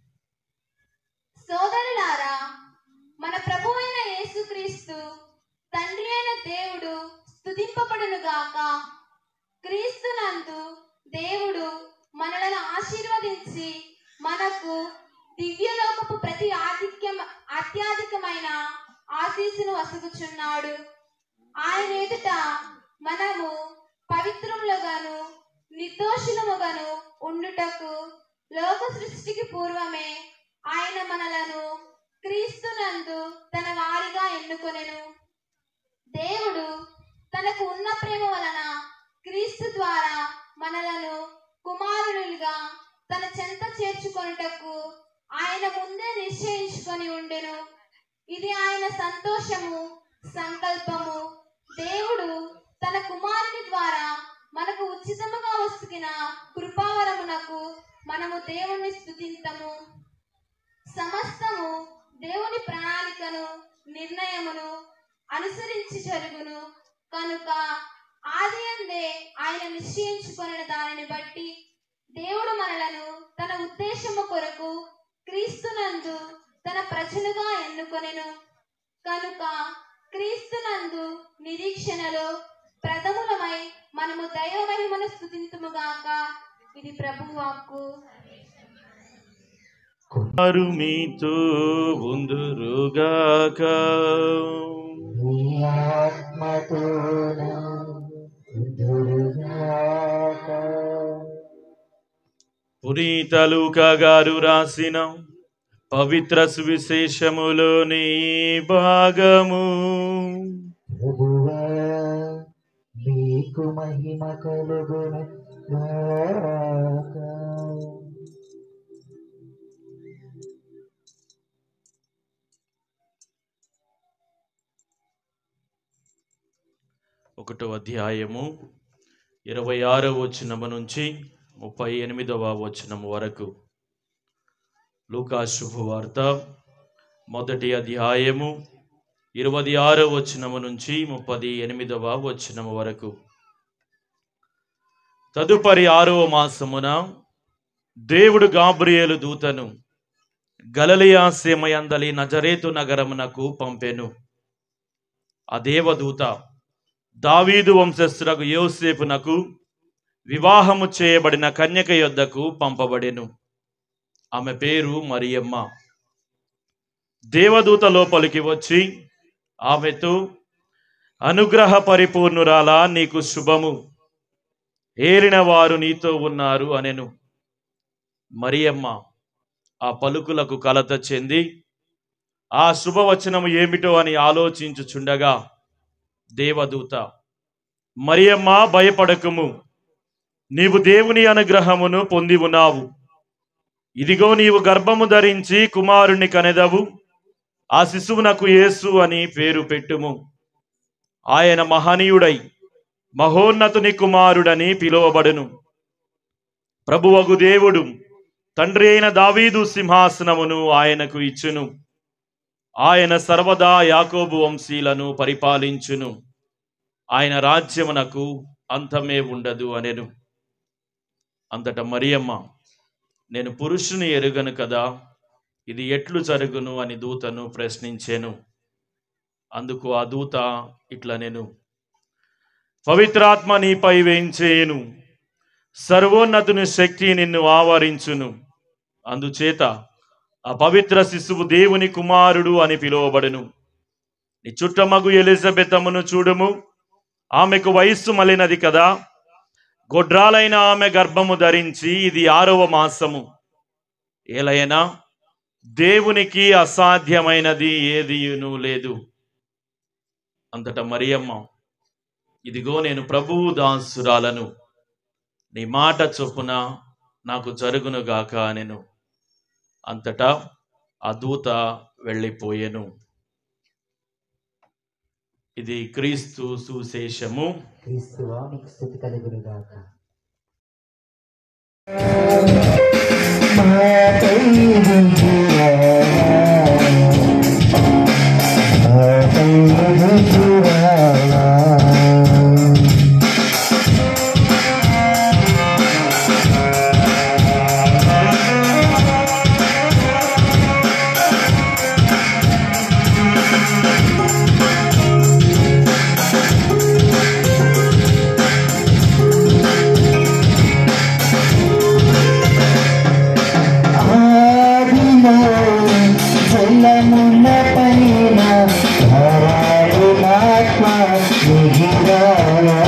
సోదరులారా మన ప్రభు అయిన యేసుక్రీస్తు తండ్రి అయిన దేవుడు స్తుతింపబడును గాక క్రీస్తునందు దేవుడు మనలను ఆశీర్వదించి మనకు దివ్యలోకపు ప్రతి ఆధిక్యం అత్యాధికమైన ఆశీస్సును వసుగుచున్నాడు ఆయన ఎదుట మనము పవిత్రములుగాను నిర్దోషులముగాను ఉండుటకు లోక సృష్టికి పూర్వమే ఆయన మనలను క్రీస్తునందు తన వారిగా ఎన్నుకొనెను దేవుడు తనకు ఉన్న ప్రేమ వలన క్రీస్తు ద్వారా మనలను కుమారులుగా తన చెంత చేర్చుకొనుటకు ఆయన ముందే నిశ్చయించుకొని ఉండెను ఇది ఆయన సంతోషము సంకల్పము దేవుడు తన కుమారుని ద్వారా మనకు ఉచితముగా వస్తుకిన కృపావరమునకు మనము దేవుణ్ణి స్తుతింతము సమస్తము దేవుని ప్రణాళికను నిర్ణయమును అనుసరించి జరుగును కనుక ఆది అందే ఆయన నిశ్చయించుకొనిన దానిని బట్టి దేవుడు మనలను తన ఉద్దేశము కొరకు క్రీస్తునందు తన ప్రజలుగా ఎన్నుకొనెను కనుక క్రీస్తునందు నిరీక్షణలో ప్రథములమై మనము దైవ మహిమను స్థుతింతుముగాక ఇది ప్రభు వాక్కు వారు మీతో ఉందురుగాక నీ ఆత్మతోను దురుగాక పునీత లూకా గారు రాసిన పవిత్ర సువిశేషములోని భాగము ప్రభువా మీకు మహిమ కలుగును గాక ఒకటో అధ్యాయము ఇరవై ఆరో వచనము నుంచి ముప్పై ఎనిమిదవ వచనం వరకు లూకా శుభవార్త మొదటి అధ్యాయము ఇరవై ఆరో వచనము నుంచి ముప్పది ఎనిమిదవ వచనము వరకు తదుపరి ఆరవ మాసమున దేవుడు గాబ్రియేలు దూతను గలలియా సీమయందలి నజరేతు నగరమునకు పంపెను ఆ దేవదూత దావీదు వంశస్థులకు యోసేపునకు వివాహము చేయబడిన కన్యక యొద్దకు పంపబడెను ఆమె పేరు మరియమ్మ దేవదూత లోపలికి వచ్చి ఆమెతో అనుగ్రహ పరిపూర్ణురాలా నీకు శుభము ఏలిన వారు నీతో ఉన్నారు అనెను మరియమ్మ ఆ పలుకులకు కలత చెంది ఆ శుభవచనము ఏమిటో అని ఆలోచించుచుండగా దేవదూత మరియమ్మ భయపడకుము నీవు దేవుని అనుగ్రహమును పొంది ఉన్నావు ఇదిగో నీవు గర్భము ధరించి కుమారుని కనెదవు ఆ శిశువునకు యేసు అని పేరు పెట్టుము ఆయన మహనీయుడై మహోన్నతుని కుమారుడని పిలువబడును ప్రభువగు దేవుడు తండ్రి అయిన దావీదు సింహాసనమును ఆయనకు ఇచ్చును ఆయన సర్వదా యాకోబు వంశీలను పరిపాలించును ఆయన రాజ్యమునకు అంతమే ఉండదు అనెను అంతట మరియమ్మ నేను పురుషుని ఎరుగను కదా ఇది ఎట్లు జరుగును అని దూతను ప్రశ్నించాను అందుకు ఆ దూత ఇట్లా నేను పవిత్రాత్మ నీపై వేయించేయును సర్వోన్నతుని శక్తి నిన్ను ఆవరించును అందుచేత ఆ పవిత్ర శిశువు దేవుని కుమారుడు అని పిలువబడును నీ చుట్టమగు ఎలిజబెతమును చూడుము ఆమెకు వయస్సు మలినది కదా గొడ్రాలైన ఆమె గర్భము ధరించి ఇది ఆరవ మాసము ఏలైనా దేవునికి అసాధ్యమైనది ఏదియును లేదు అంతటా మరియమ్మ ఇదిగో నేను ప్రభువు దాసురాలను నీ మాట చొప్పున నాకు జరుగునుగాక అనెను అంతటా ఆ దూత వెళ్ళిపోయెను ఇది క్రీస్తు సుశేషము క్రీస్తువా మీకు స్థుతి కలుగును గాక ఆదిలో జలమున పైన ధారాళమాత్మ మిగిలారా.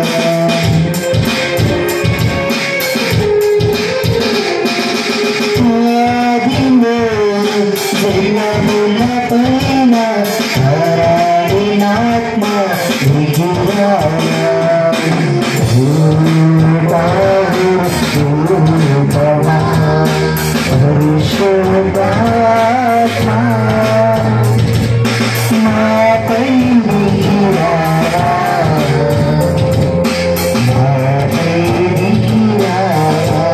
ఆదిలో జలమున పైన ధారాళమాత్మ మిగిలారా. రూపాలు రూపమా పరిశుద్ధాత్మా మాపై నీరారా. మాపై నీరారా.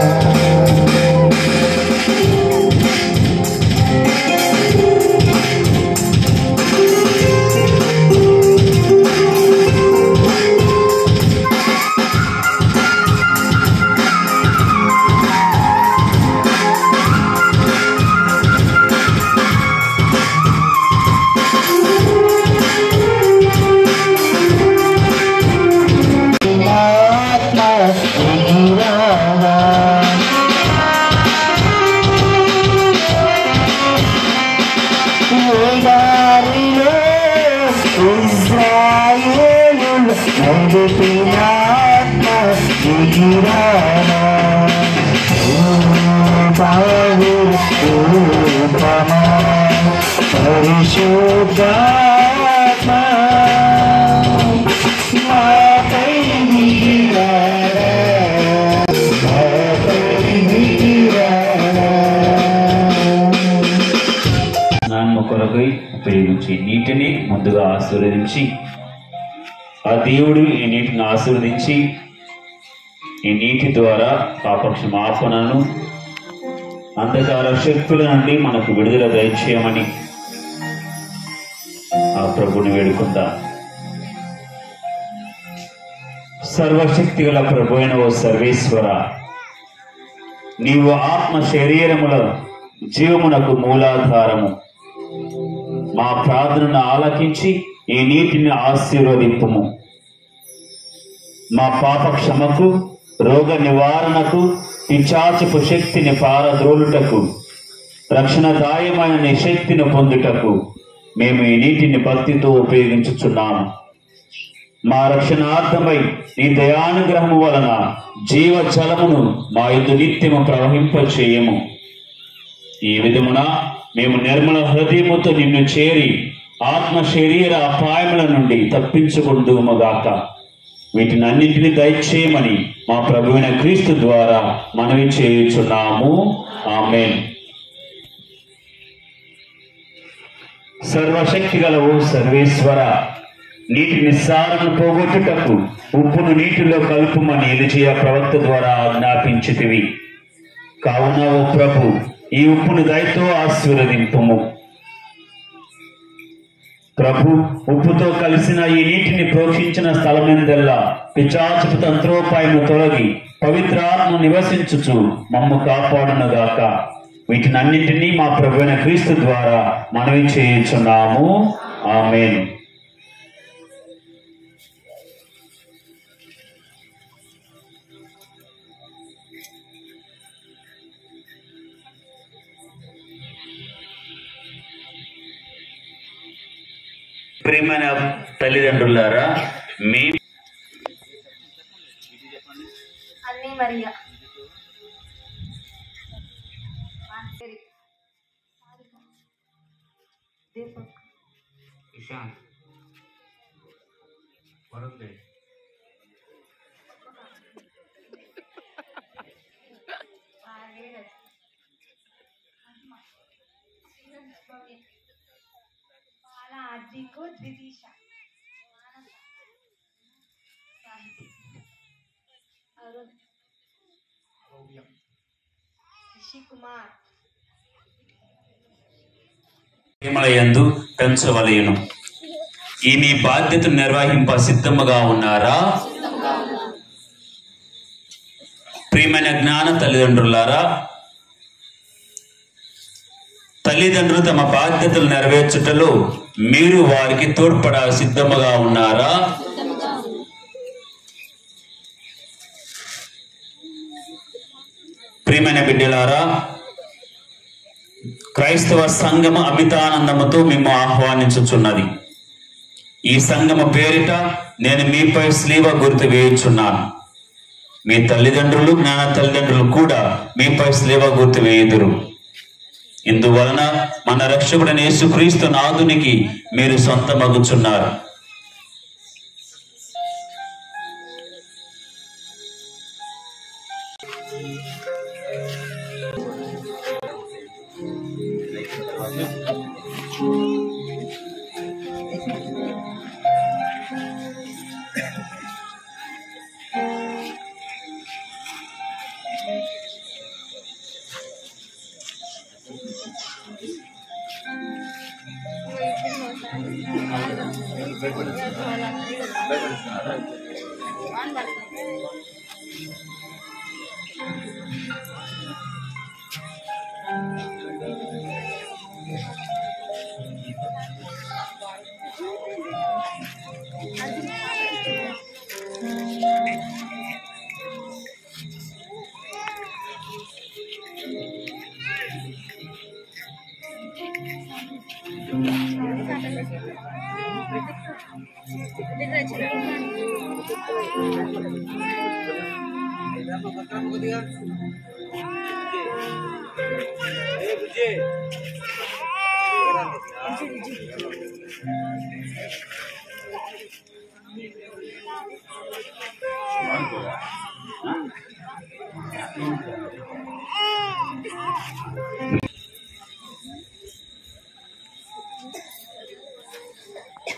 ఆత్మ నీరారా. ఎడారిలో ఇజ్రాయేలు నడిపిన ఆత్మ నీరారా. రూపాలు రూపమా పరిశుద్ధాత్మ మాపై నీరారా. మాపై నీరారా. స్నానము కొరకై ఉపయోగించి నీటిని ముందుగా ఆశీర్వదించి ఆ దేవుడు ఈ నీటిని ఆశీర్వదించి ఈ నీటి ద్వారా పాప క్షమాపణను అంధకార శక్తుల నుండి మనకు విడుదల దయచేయమని ఆ ప్రభుని వేడుకుందాం సర్వశక్తి గల ప్రభు అయిన ఓ సర్వేశ్వర నీవు ఆత్మ శరీరముల జీవమునకు మూలాధారము మా ప్రార్థనను ఆలకించి ఈ నీటిని ఆశీర్వదింపుము మా పాప క్షమకు రోగ నివారణకు పిచాచపు శక్తిని పారద్రోలుటకు రక్షణదాయమైన నీ శక్తిని పొందుటకు మేము ఈ నీటిని భక్తితో ఉపయోగించుచున్నాము మా రక్షణార్థమై నీ దయానుగ్రహము వలన జీవ జలమును మా యుద్ధ నిత్యము ప్రవహింప చేయము ఈ విధమున మేము నిర్మల హృదయముతో నిన్ను చేరి ఆత్మ శరీర అపాయముల నుండి తప్పించుకుందుముగాక వీటిని అన్నింటినీ దయచేయమని మా ప్రభువైన క్రీస్తు ద్వారా మనవి చేయుచున్నాము ఆమెన్ సర్వశక్తి గలవు సర్వేశ్వర నీటి నిస్సారను పోగొట్టుటకు ఉప్పును నీటిలో కలుపుమని ఎలిజియా ప్రవక్త ద్వారా ఆజ్ఞాపించితివి కావున ఓ ప్రభు ఈ ఉప్పును దయతో ఆశీర్వదింపుము ప్రభు ఉప్పుతో కలిసిన ఈ నీటిని ప్రోక్షించిన స్థలమెందల్లా పిచాచపు తంత్రోపాయము తొలగి పవిత్రాత్మ నివసించుచు మమ్ము కాపాడునుగాక వీటిని అన్నింటినీ మా ప్రభువైన క్రీస్తు ద్వారా మనవి చేయుచున్నాము ఆమెన్ ప్రియమైన తల్లిదండ్రులారా మీ అన్నీ మరియా వాళ్ళ ఆర్జీకు ద్వితీష అరుణ్ రిషి కుమార్ ప్రేమలయందు పెంచవలయను ఈ మీ బాధ్యతను నిర్వహింప సిద్ధముగా ఉన్నారా ప్రియమైన జ్ఞాన తల్లిదండ్రులారా తల్లిదండ్రులు తమ బాధ్యతలు నెరవేర్చుటలో మీరు వారికి తోడ్పడ సిద్ధముగా ఉన్నారా ప్రియమైన బిడ్డలారా క్రైస్తవ సంగమ అమితానందముతో మేము ఆహ్వానించుచున్నది ఈ సంగమ పేరిట నేను మీపై స్లీవ గుర్తు వేయుచున్నాను మీ తల్లిదండ్రులు జ్ఞాన తల్లిదండ్రులు కూడా మీపై స్లీవ గుర్తు వేయుదురు ఇందువలన మన రక్షకుడైన యేసుక్రీస్తు నాదునికి మీరు సొంతమగుచున్నారు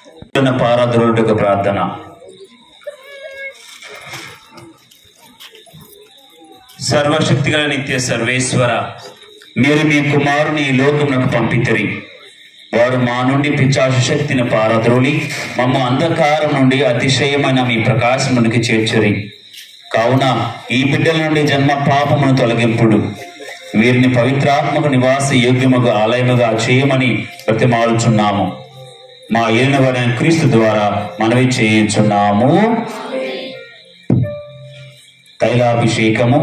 పారాధురుడికి ప్రార్థన సర్వశక్తిగల నిత్య సర్వేశ్వర మీరు మీ కుమారుని ఈ లోకమునకు పంపితిరి వారు మా నుండి పిచాసు శక్తిని పారద్రోలి మమ్మ అంధకారం నుండి అతిశయమైన మీ ప్రకాశమునికి చేర్చురి కావున ఈ బిడ్డల నుండి జన్మ పాపమును తొలగింపుడు వీరిని పవిత్రాత్మక నివాస యోగ్యముగా ఆలయముగా చేయమని ప్రతిమాలుచున్నాము మా ఏలినవరైన క్రీస్తు ద్వారా మనవి చేయించున్నాము తైలాభిషేకము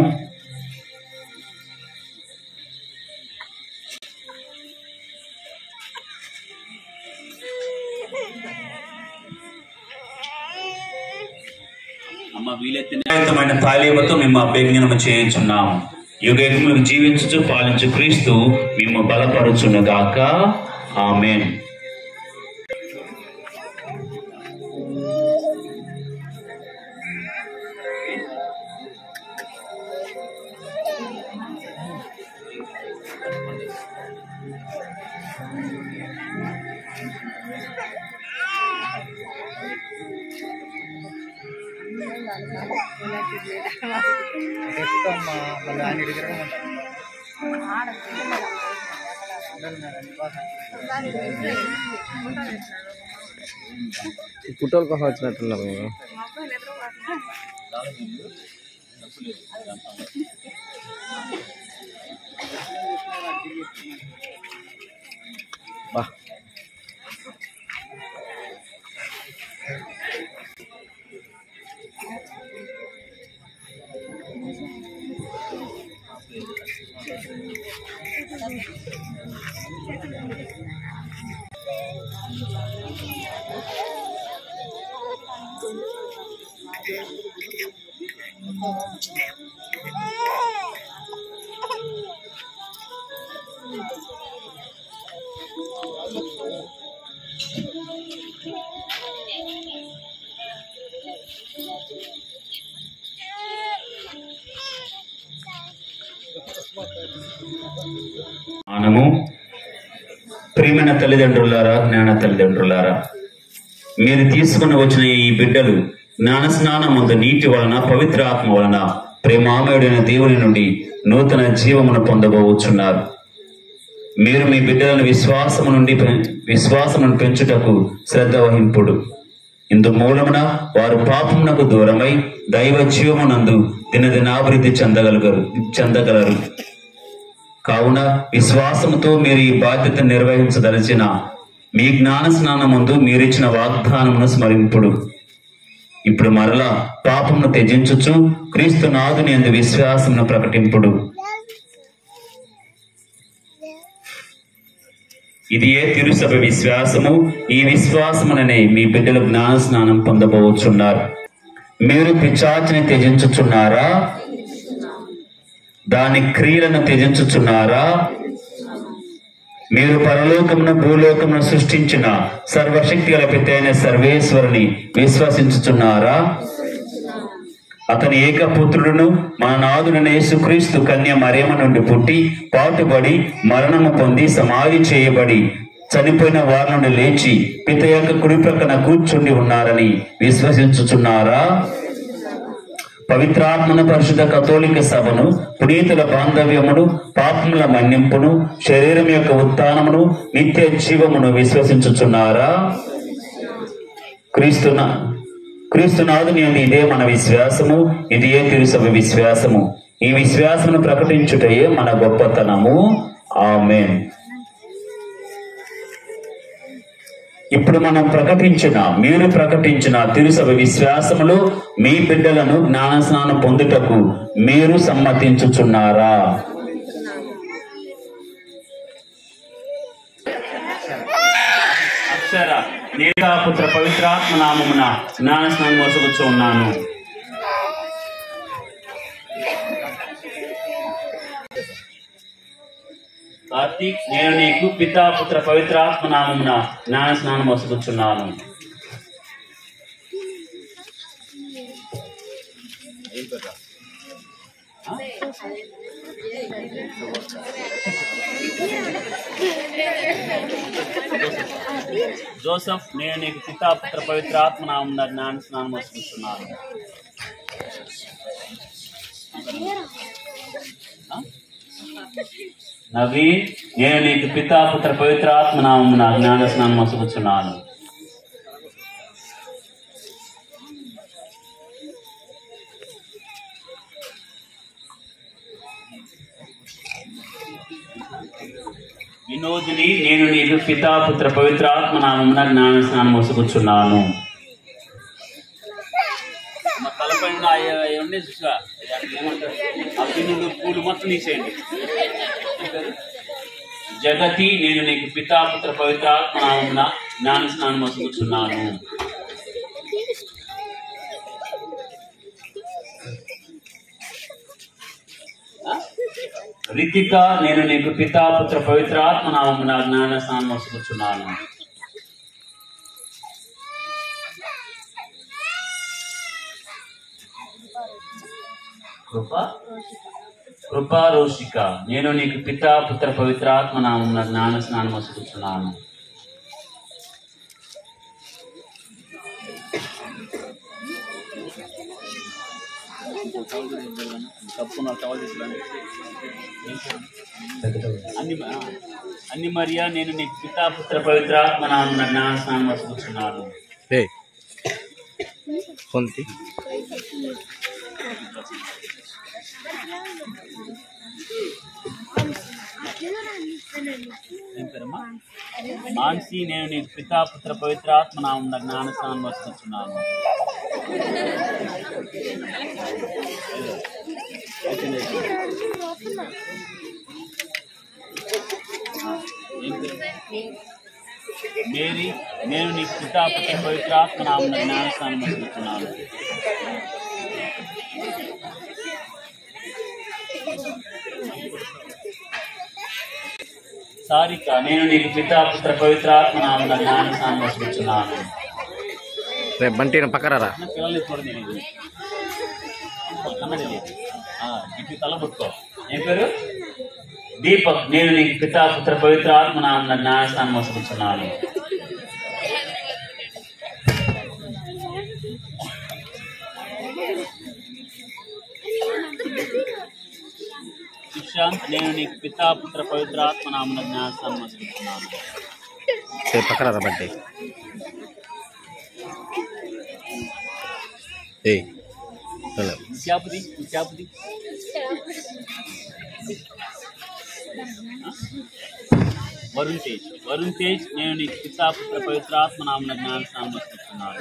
అమ్మ వీలెత్తిన తాలీమతో మేము అభ్యజ్ఞనము చేయించున్నాము యుగయుగములకు జీవించుచు పాలించు క్రీస్తు మేము బలపరుచును గాక ఆమెన్ ఫోటోలు కోసం వచ్చినట్టున్నారు మీరు బా మనము ప్రియమైన తల్లిదండ్రులారా జ్ఞాన తల్లిదండ్రులారా మీరు తీసుకుని వచ్చిన ఈ బిడ్డలు జ్ఞాన స్నానం ముందు నీటి వలన పవిత్ర ఆత్మ వలన ప్రేమామయుడైన దేవుని నుండి నూతన జీవమును పొందబోచున్నారు మీరు మీ బిడ్డలను విశ్వాసము నుండి పెం- విశ్వాసమును పెంచుటకు శ్రద్ధ వహింపుడు ఇందు మూలమున వారు పాపమునకు దూరమై దైవ జీవమునందు దినదినాభివృద్ధి చెందగలగరు చెందగలరు కావున విశ్వాసముతో మీరు ఈ బాధ్యత నిర్వహించదలిచిన మీ జ్ఞాన స్నానం ముందు మీరిచ్చిన వాగ్దానమును స్మరింపుడు ఇప్పుడు మరలా పాపమును త్యజించుచు క్రీస్తు నాదుని ఎందు విశ్వాసమును ప్రకటింపుడు ఇది ఏ తిరుసభ విశ్వాసము ఈ విశ్వాసముననే మీ బిడ్డలు జ్ఞాన స్నానం పొందబోచున్నారు మీరు పిచాచిని త్యజించుచున్నారా దాని క్రియలను త్యజించుచున్నారా మీరు పరలోకమును భూలోకమును సృష్టించిన సర్వశక్తి గల పితైన సర్వేశ్వరుని విశ్వసించుచున్నారా అతని ఏకపుత్రుడును మన నాదుడైన యేసుక్రీస్తు కన్య మరియమ నుండి పుట్టి పాటుబడి మరణము పొంది సమాధి చేయబడి చనిపోయిన వారి నుండి లేచి పిత యొక్క కుడి ప్రక్కన కూర్చుండి ఉన్నారని విశ్వసించుచున్నారా పవిత్రాత్మన పరిశుద్ధ కథోలిక సభను పునీతుల బాంధవ్యమును పాపముల మన్నింపును శరీరం యొక్క ఉత్థానమును నిత్య జీవమును విశ్వసించుచున్నారా క్రీస్తున క్రీస్తునాథుని యందు ఇదే మన విశ్వాసము ఇది ఏ తిరుసభ విశ్వాసము ఈ విశ్వాసమును ప్రకటించుటయే మన గొప్పతనము ఆమెన్ ఇప్పుడు మనం ప్రకటించిన మీరు ప్రకటించిన తిరుసభ విశ్వాసములో మీ బిడ్డలను జ్ఞాన స్నానం పొందుటకు మీరు సమ్మతించుచున్నారా అక్షర నేతాపుత్ర పవిత్రాత్మ నామమున జ్ఞాన స్నానం మోసగుచ్చు ఉన్నాను కార్తీక్ నేను నీకు పితాపుత్ర పవిత్రాత్మ నామమున జ్ఞాన స్నానం మోసగుచున్నాను జోసఫ్ నేను నీకు పితాపుత్ర పవిత్రాత్మ నామమున జ్ఞాన స్నానం మోసగుచున్నాను నవీన్ నేను నీకు పితా పుత్ర పవిత్రాత్మ నామమున జ్ఞాన స్నానం మసుకుచున్నాను వినోదిని నేను నీకు పితా పుత్ర పవిత్రాత్మ నామమున జ్ఞాన స్నానం మసుకుచున్నాను మా తలపైన అవి- అవి ఉండే చూసా అది అక్కడ ఏమంటారు ఆ పిన్నులు పూలు మొత్తం తీసేయండి జగతి నేను నీకు పితా పుత్ర పవిత్రాత్మ నామమున జ్ఞాన స్నానం మసుకుచున్నాను రితిక నేను నీకు పితా పుత్ర పవిత్రాత్మ నామమున జ్ఞాన స్నానం మసుకుచున్నాను కృప కృపారోషిక నేను నీకు పితా పుత్ర పవిత్రాత్మ నామమున జ్ఞాన స్నానం మసుకుచున్నాను అన్ని ఆ, అన్ని మరియా నేను నీకు పితా పుత్ర పవిత్రాత్మ నామమున జ్ఞాన స్నానం మసుకుచున్నాను ఏ ఫోన్ తీ ఏం పేరమ్మా మాన్సి నేను నీకు పితా పుత్ర పవిత్రాత్మ నామమున జ్ఞాన స్నానం మసుకుచున్నాను ఏం పేరు? మేరీ నేను నీకు పితా పుత్ర పవిత్రాత్మ నామమున జ్ఞాన స్నానం మసుకుచున్నాను సారిక నేను నీకు పితా పుత్ర పవిత్రాత్మ నామమున జ్ఞాన స్నానం మసుకుచున్నాను రేపు బంటి పక్కరారా అన్న పిల్లల్ని చూడండి నేను కన్నడి లేదు. ఆ, ఇటు తల పుట్టుకో ఏం పేరు దీపక్ నేను నీకు పితా పుత్ర పవిత్ర ఆత్మ నామన జ్ఞానస్నానం మోసుకుంటున్నాను సుశాంత్ నేను నీకు పితా పుత్ర పవిత్ర ఆత్మ నామన జ్ఞానస్నానం మోసుకుంటున్నాను రేపు పక్కరారా బంటి ఏ చేపది చేపది వరుణ్ తేజ్ వరుణ్ తేజ్ నేను నీకు పితా పుత్ర పవిత్రాత్మ నామన జ్ఞాన స్నానం వస్తున్నాను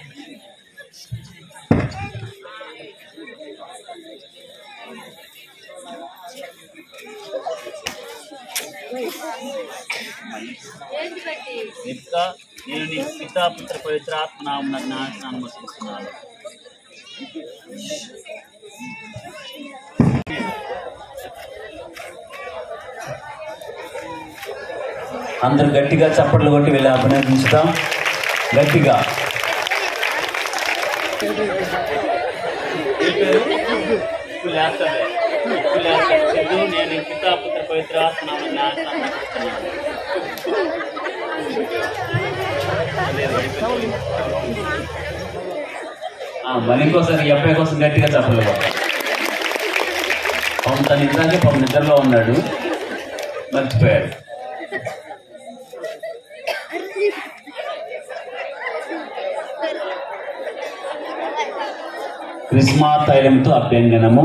ఇంకా నేను నీకు పితా పుత్ర పవిత్రాత్మ నామన జ్ఞాన స్నానం వస్తున్నాను అందరు గట్టిగా చప్పట్లు కొట్టి వెళ్ళి అభినందించుతాం గట్టిగా నేను పితాపుత్ర పవిత్ర మళ్ళీ కోసం ఈ అబ్బాయి కోసం గట్టిగా చప్పట్లు కొట్టాలి పవన్ తన ఇందాకే పవన్ నిద్రలో ఉన్నాడు మర్చిపోయాడు క్రిస్మా తైలంతో అభ్యంగనము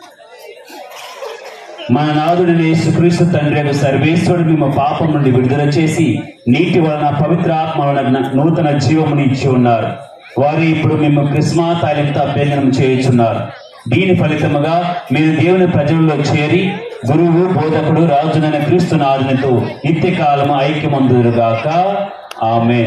మన నాదుడిని యేసుక్రీస్తు తండ్రి యొక్క సర్వేశ్వరుడు మేము పాపం నుండి విడుదల చేసి నీటి వలన పవిత్ర ఆత్మ వలన నూతన జీవముని ఇచ్చి ఉన్నారు వారు ఇప్పుడు మేము క్రిస్మా తైలంతో అభ్యంగనం చేయుచున్నారు దీని ఫలితముగా మీరు దేవుని ప్రజల్లో చేరి గురువు బోధకుడు రాజునైన క్రీస్తు నాదునితో నిత్య కాలము ఐక్యమందురుగాక ఆమె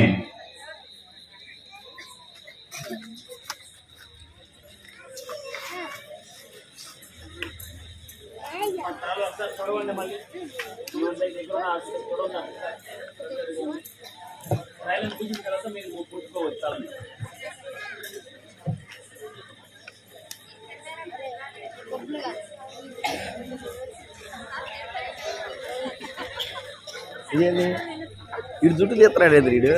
ఇదేంటి ఇటు జుట్టు తీస్తున్నాడు ఏంది వీడు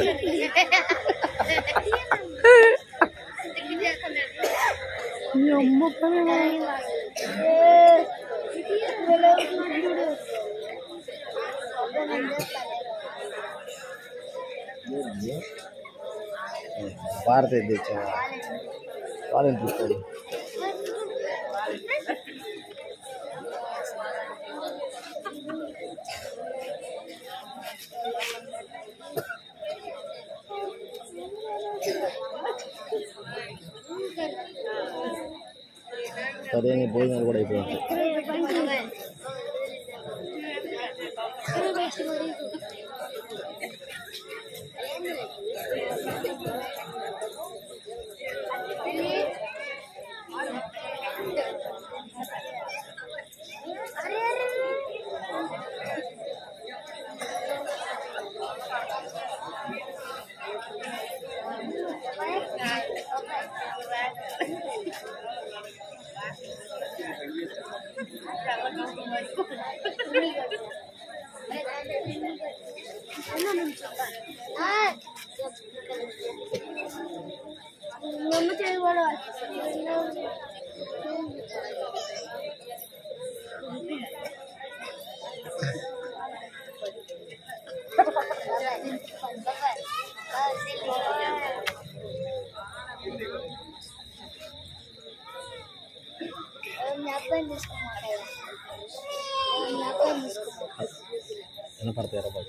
భారత దేశ వాళ్ళని చూసుకోండి సరే భోజనాలు కూడా అయిపోయింది వినపడతాయి బాబు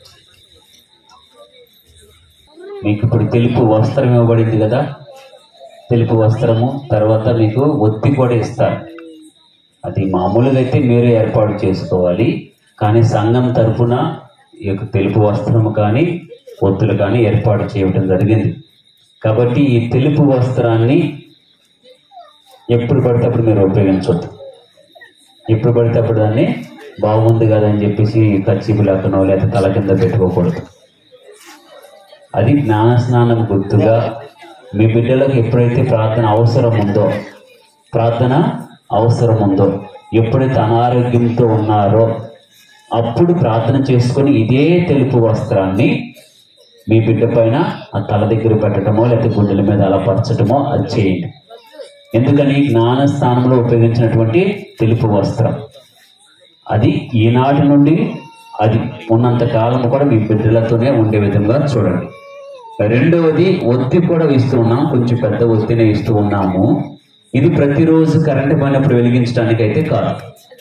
మీకు ఇప్పుడు తెలుపు వస్త్రం ఇవ్వబడింది కదా తెలుపు వస్త్రము తర్వాత మీకు ఒత్తి కూడా ఇస్తారు అది మామూలుగా అయితే మీరే ఏర్పాటు చేసుకోవాలి కానీ సంఘం తరపున ఈ యొక్క తెలుపు వస్త్రము కానీ ఒత్తులు కానీ ఏర్పాటు చేయడం జరిగింది కాబట్టి ఈ తెలుపు వస్త్రాన్ని ఎప్పుడు పడితే అప్పుడు మీరు ఉపయోగించవద్దు ఎప్పుడు పడితే అప్పుడు దాన్ని బాగుంది కదా అని చెప్పేసి కచ్చిపు లేకనో లేదా తల కింద పెట్టుకోకూడదు అది జ్ఞాన స్నానం గుర్తుగా మీ బిడ్డలకు ఎప్పుడైతే ప్రార్థన అవసరం ఉందో ప్రార్థన అవసరం ఉందో ఎప్పుడైతే అనారోగ్యంతో ఉన్నారో అప్పుడు ప్రార్థన చేసుకొని ఇదే తెలుపు వస్త్రాన్ని మీ బిడ్డ పైన ఆ తల దగ్గర పెట్టడమో లేకపోతే గుండెల మీద అలా పరచడమో అది చేయండి ఎందుకని జ్ఞాన స్థానంలో ఉపయోగించినటువంటి తెలుపు వస్త్రం అది ఈనాటి నుండి అది ఉన్నంత కాలం కూడా మీ బిడ్డలతోనే ఉండే విధంగా చూడండి రెండవది ఒత్తి కూడా ఇస్తూ ఉన్నాం కొంచెం పెద్ద ఒత్తినే ఇస్తూ ఉన్నాము ఇది ప్రతిరోజు కరెంట్ పోయినప్పుడు వెలిగించడానికి అయితే కాదు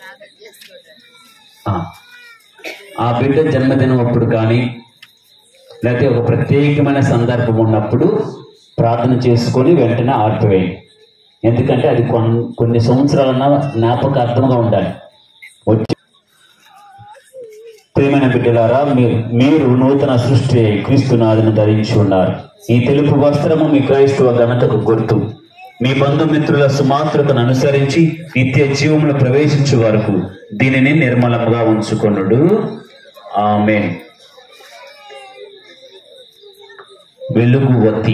ఆ, ఆ బిడ్డ జన్మదినం అప్పుడు కానీ లేకపోతే ఒక ప్రత్యేకమైన సందర్భం ఉన్నప్పుడు ప్రార్థన చేసుకొని వెంటనే ఆర్పివేయండి ఎందుకంటే అది కొన్ కొన్ని సంవత్సరాలన్నా జ్ఞాపకార్థంగా ఉండాలి వచ్చి ప్రేమైన బిడ్డలారా మీరు మీరు నూతన సృష్టి క్రీస్తునాథుని ధరించి ఉన్నారు ఈ తెలుపు వస్త్రము మీ క్రైస్తవ ఘనతకు గుర్తు మీ బంధుమిత్రుల సుమాత్రతను అనుసరించి నిత్య జీవములు ప్రవేశించే వరకు దీనిని నిర్మలముగా ఉంచుకొనుడు ఆమె వెలుగు వత్తి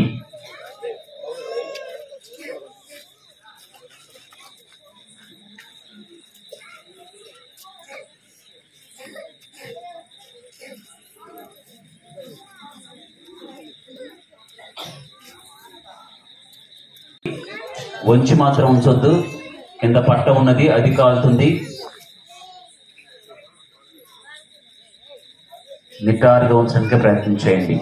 వంచి మాత్రం ఉంచొద్దు కింద పట్ట ఉన్నది అది కాలుతుంది నిటారుగా ఉంచడానికి ప్రయత్నం చేయండి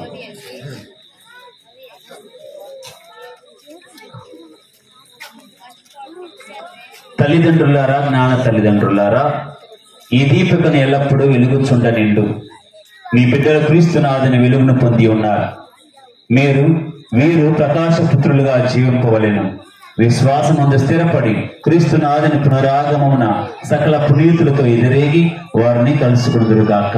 తల్లిదండ్రులారా జ్ఞాన తల్లిదండ్రులారా ఈ దీపికను ఎల్లప్పుడూ వెలుగుచుండ నిండు మీ బిడ్డల క్రీస్తునాథుని వెలుగును పొంది ఉన్నారు మీరు వీరు ప్రకాశపుత్రులుగా జీవింపవలెను విశ్వాసమందు స్థిరపడి క్రీస్తునాథుని పునరాగమమున సకల పునీతులతో ఎదురేగి వారిని కలుసుకుందురుగాక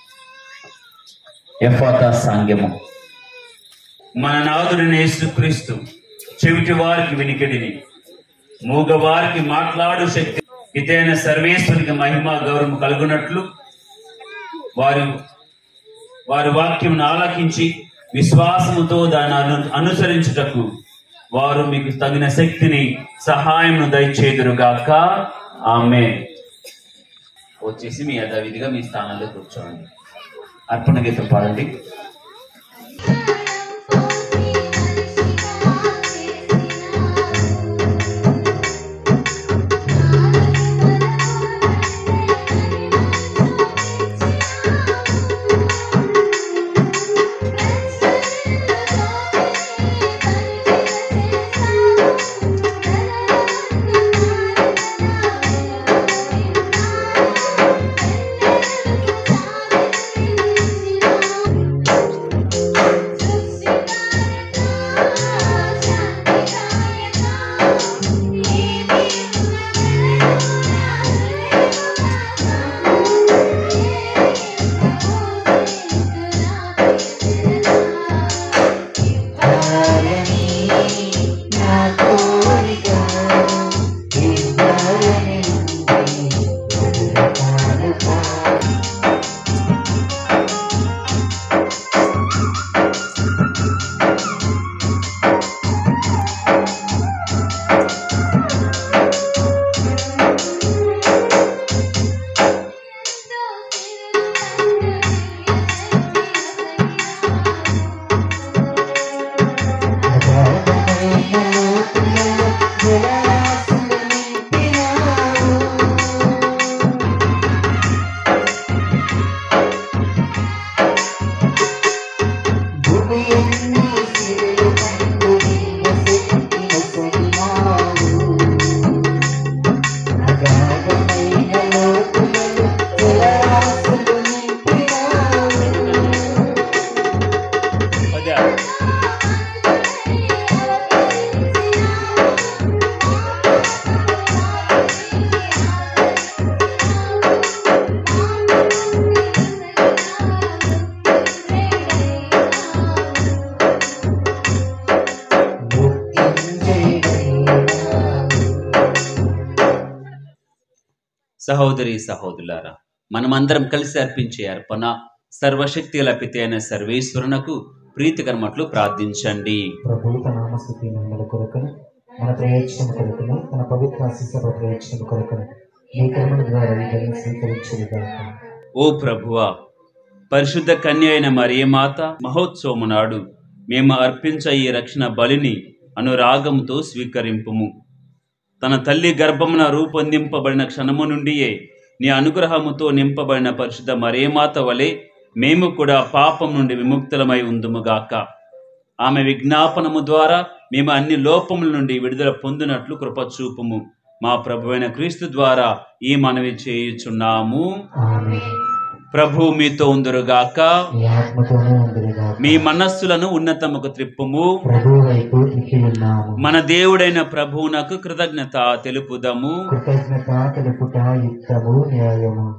ఎఫాతా సాంగ్యము మన నాథుడిని యేసుక్రీస్తు చెవిటి వారికి వినికిడిని మూగవారికి మాట్లాడు శక్తి ఇతైన సర్వేశ్వరికి మహిమ గౌరవం కలుగునట్లు వారి వారి వాక్యం ఆలకించి విశ్వాసముతో దాన్ని అను- అనుసరించుటకు వారు మీకు తగిన శక్తిని సహాయం దయచేదురుగాక ఆమె వచ్చేసి మీ యథావిధిగా మీ స్థానంలో కూర్చోండి అర్పణ గీతం పాడండి Thank you. సహోదరి సహోదరులారా మనమందరం కలిసి అర్పించే అర్పణ సర్వశక్తి లపితే అయిన సర్వేశ్వరునకు ప్రీతికరమట్లు ప్రార్థించండి ప్రభు తన నామస్థుతి మహిమల కొరకను మన ప్రయోజనం కొరకను తన పవిత్ర ఆశీస్స ప్రయోజనం కొరకను మీ కర్మల ద్వారా ఈ బలిని స్వీకరించుగాక ఓ ప్రభువా పరిశుద్ధ కన్య అయిన మరియమాత మహోత్సవము నాడు మేము అర్పించ ఈ రక్షణ బలిని అనురాగముతో స్వీకరింపుము తన తల్లి గర్భమున రూపొందింపబడిన క్షణము నుండియే నీ అనుగ్రహముతో నింపబడిన పరిశుద్ధ మరియమాత వలె మేము కూడా పాపం నుండి విముక్తులమై ఉందుముగాక ఆమె విజ్ఞాపనము ద్వారా మేము అన్ని లోపముల నుండి విడుదల పొందినట్లు కృపచూపుము మా ప్రభువైన క్రీస్తు ద్వారా ఈ మనవి చేయుచున్నాము ఆమేన్. ప్రభు మీతో ఉందురుగాక మీ ఆత్మతోనూ ఉందిగాక మీ మనస్సులను ఉన్నతముకు త్రిప్పుము ప్రభు వైపు తిప్పి ఉన్నాము మన దేవుడైన ప్రభువునకు కృతజ్ఞత తెలుపుదము కృతజ్ఞత తెలుపుట యుక్తము న్యాయము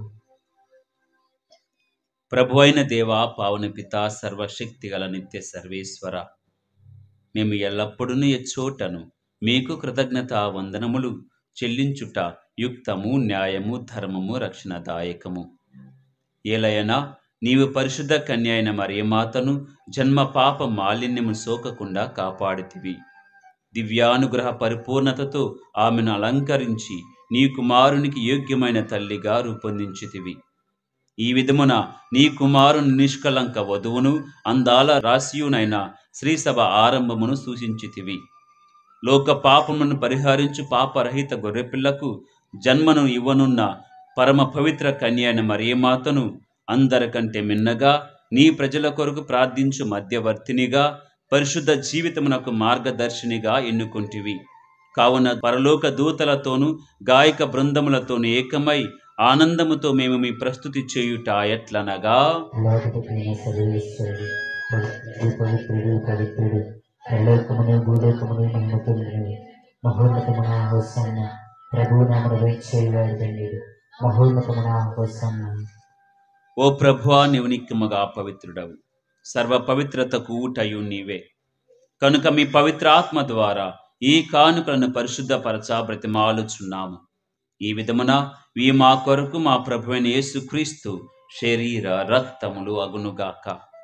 ప్రభు అయిన దేవ పావన పిత సర్వశక్తి గల నిత్య సర్వేశ్వర మేము ఎల్లప్పుడూ ఎచ్చోటను మీకు కృతజ్ఞత వందనములు చెల్లించుట యుక్తము న్యాయము ధర్మము రక్షణదాయకము ఏలయనా నీవు పరిశుద్ధ కన్య అయిన మరియమాతను జన్మ పాప మాలిన్యము సోకకుండా కాపాడితివి దివ్యానుగ్రహ పరిపూర్ణతతో ఆమెను అలంకరించి నీ కుమారునికి యోగ్యమైన తల్లిగా రూపొందించితివి ఈ విధమున నీ కుమారుని నిష్కలంక వధువును అందాల రాశియునైన శ్రీసభ ఆరంభమును సూచించితివి లోక పాపమును పరిహరించు పాపరహిత గొర్రెపిల్లకు జన్మను ఇవ్వనున్న పరమ పవిత్ర కన్య అయిన మరియమాతను అందరికంటే మిన్నగా నీ ప్రజల కొరకు ప్రార్థించు మధ్యవర్తినిగా పరిశుద్ధ జీవితమునకు మార్గదర్శినిగా ఎన్నుకుంటివి కావున పరలోక దూతలతోనూ గాయక బృందములతోనూ ఏకమై ఆనందముతో మేము మీ ప్రస్తుతి చేయుట ఎట్లనగా లోకటైన సర్వేశ్వరుడు పవిత్రుడు పవిత్రుడు పవిత్రుడు పరలోకమును భూలోకమును మహిమతులను మహోన్నతమున హోసన్న ప్రభు నామన వేచేవాడు తండ్రి మహోన్నతమున హోసన్న ఓ ప్రభువా నీవు నిక్కముగా పవిత్రుడవు సర్వ పవిత్రతకు ఊటయు నీవే కనుక మీ పవిత్ర ఆత్మ ద్వారా ఈ కానుకలను పరిశుద్ధపరచ బ్రతిమాలుచున్నాము ఈ విధమున ఈ మా కొరకు మా ప్రభువైన యేసుక్రీస్తు శరీర రక్తములు అగునుగాక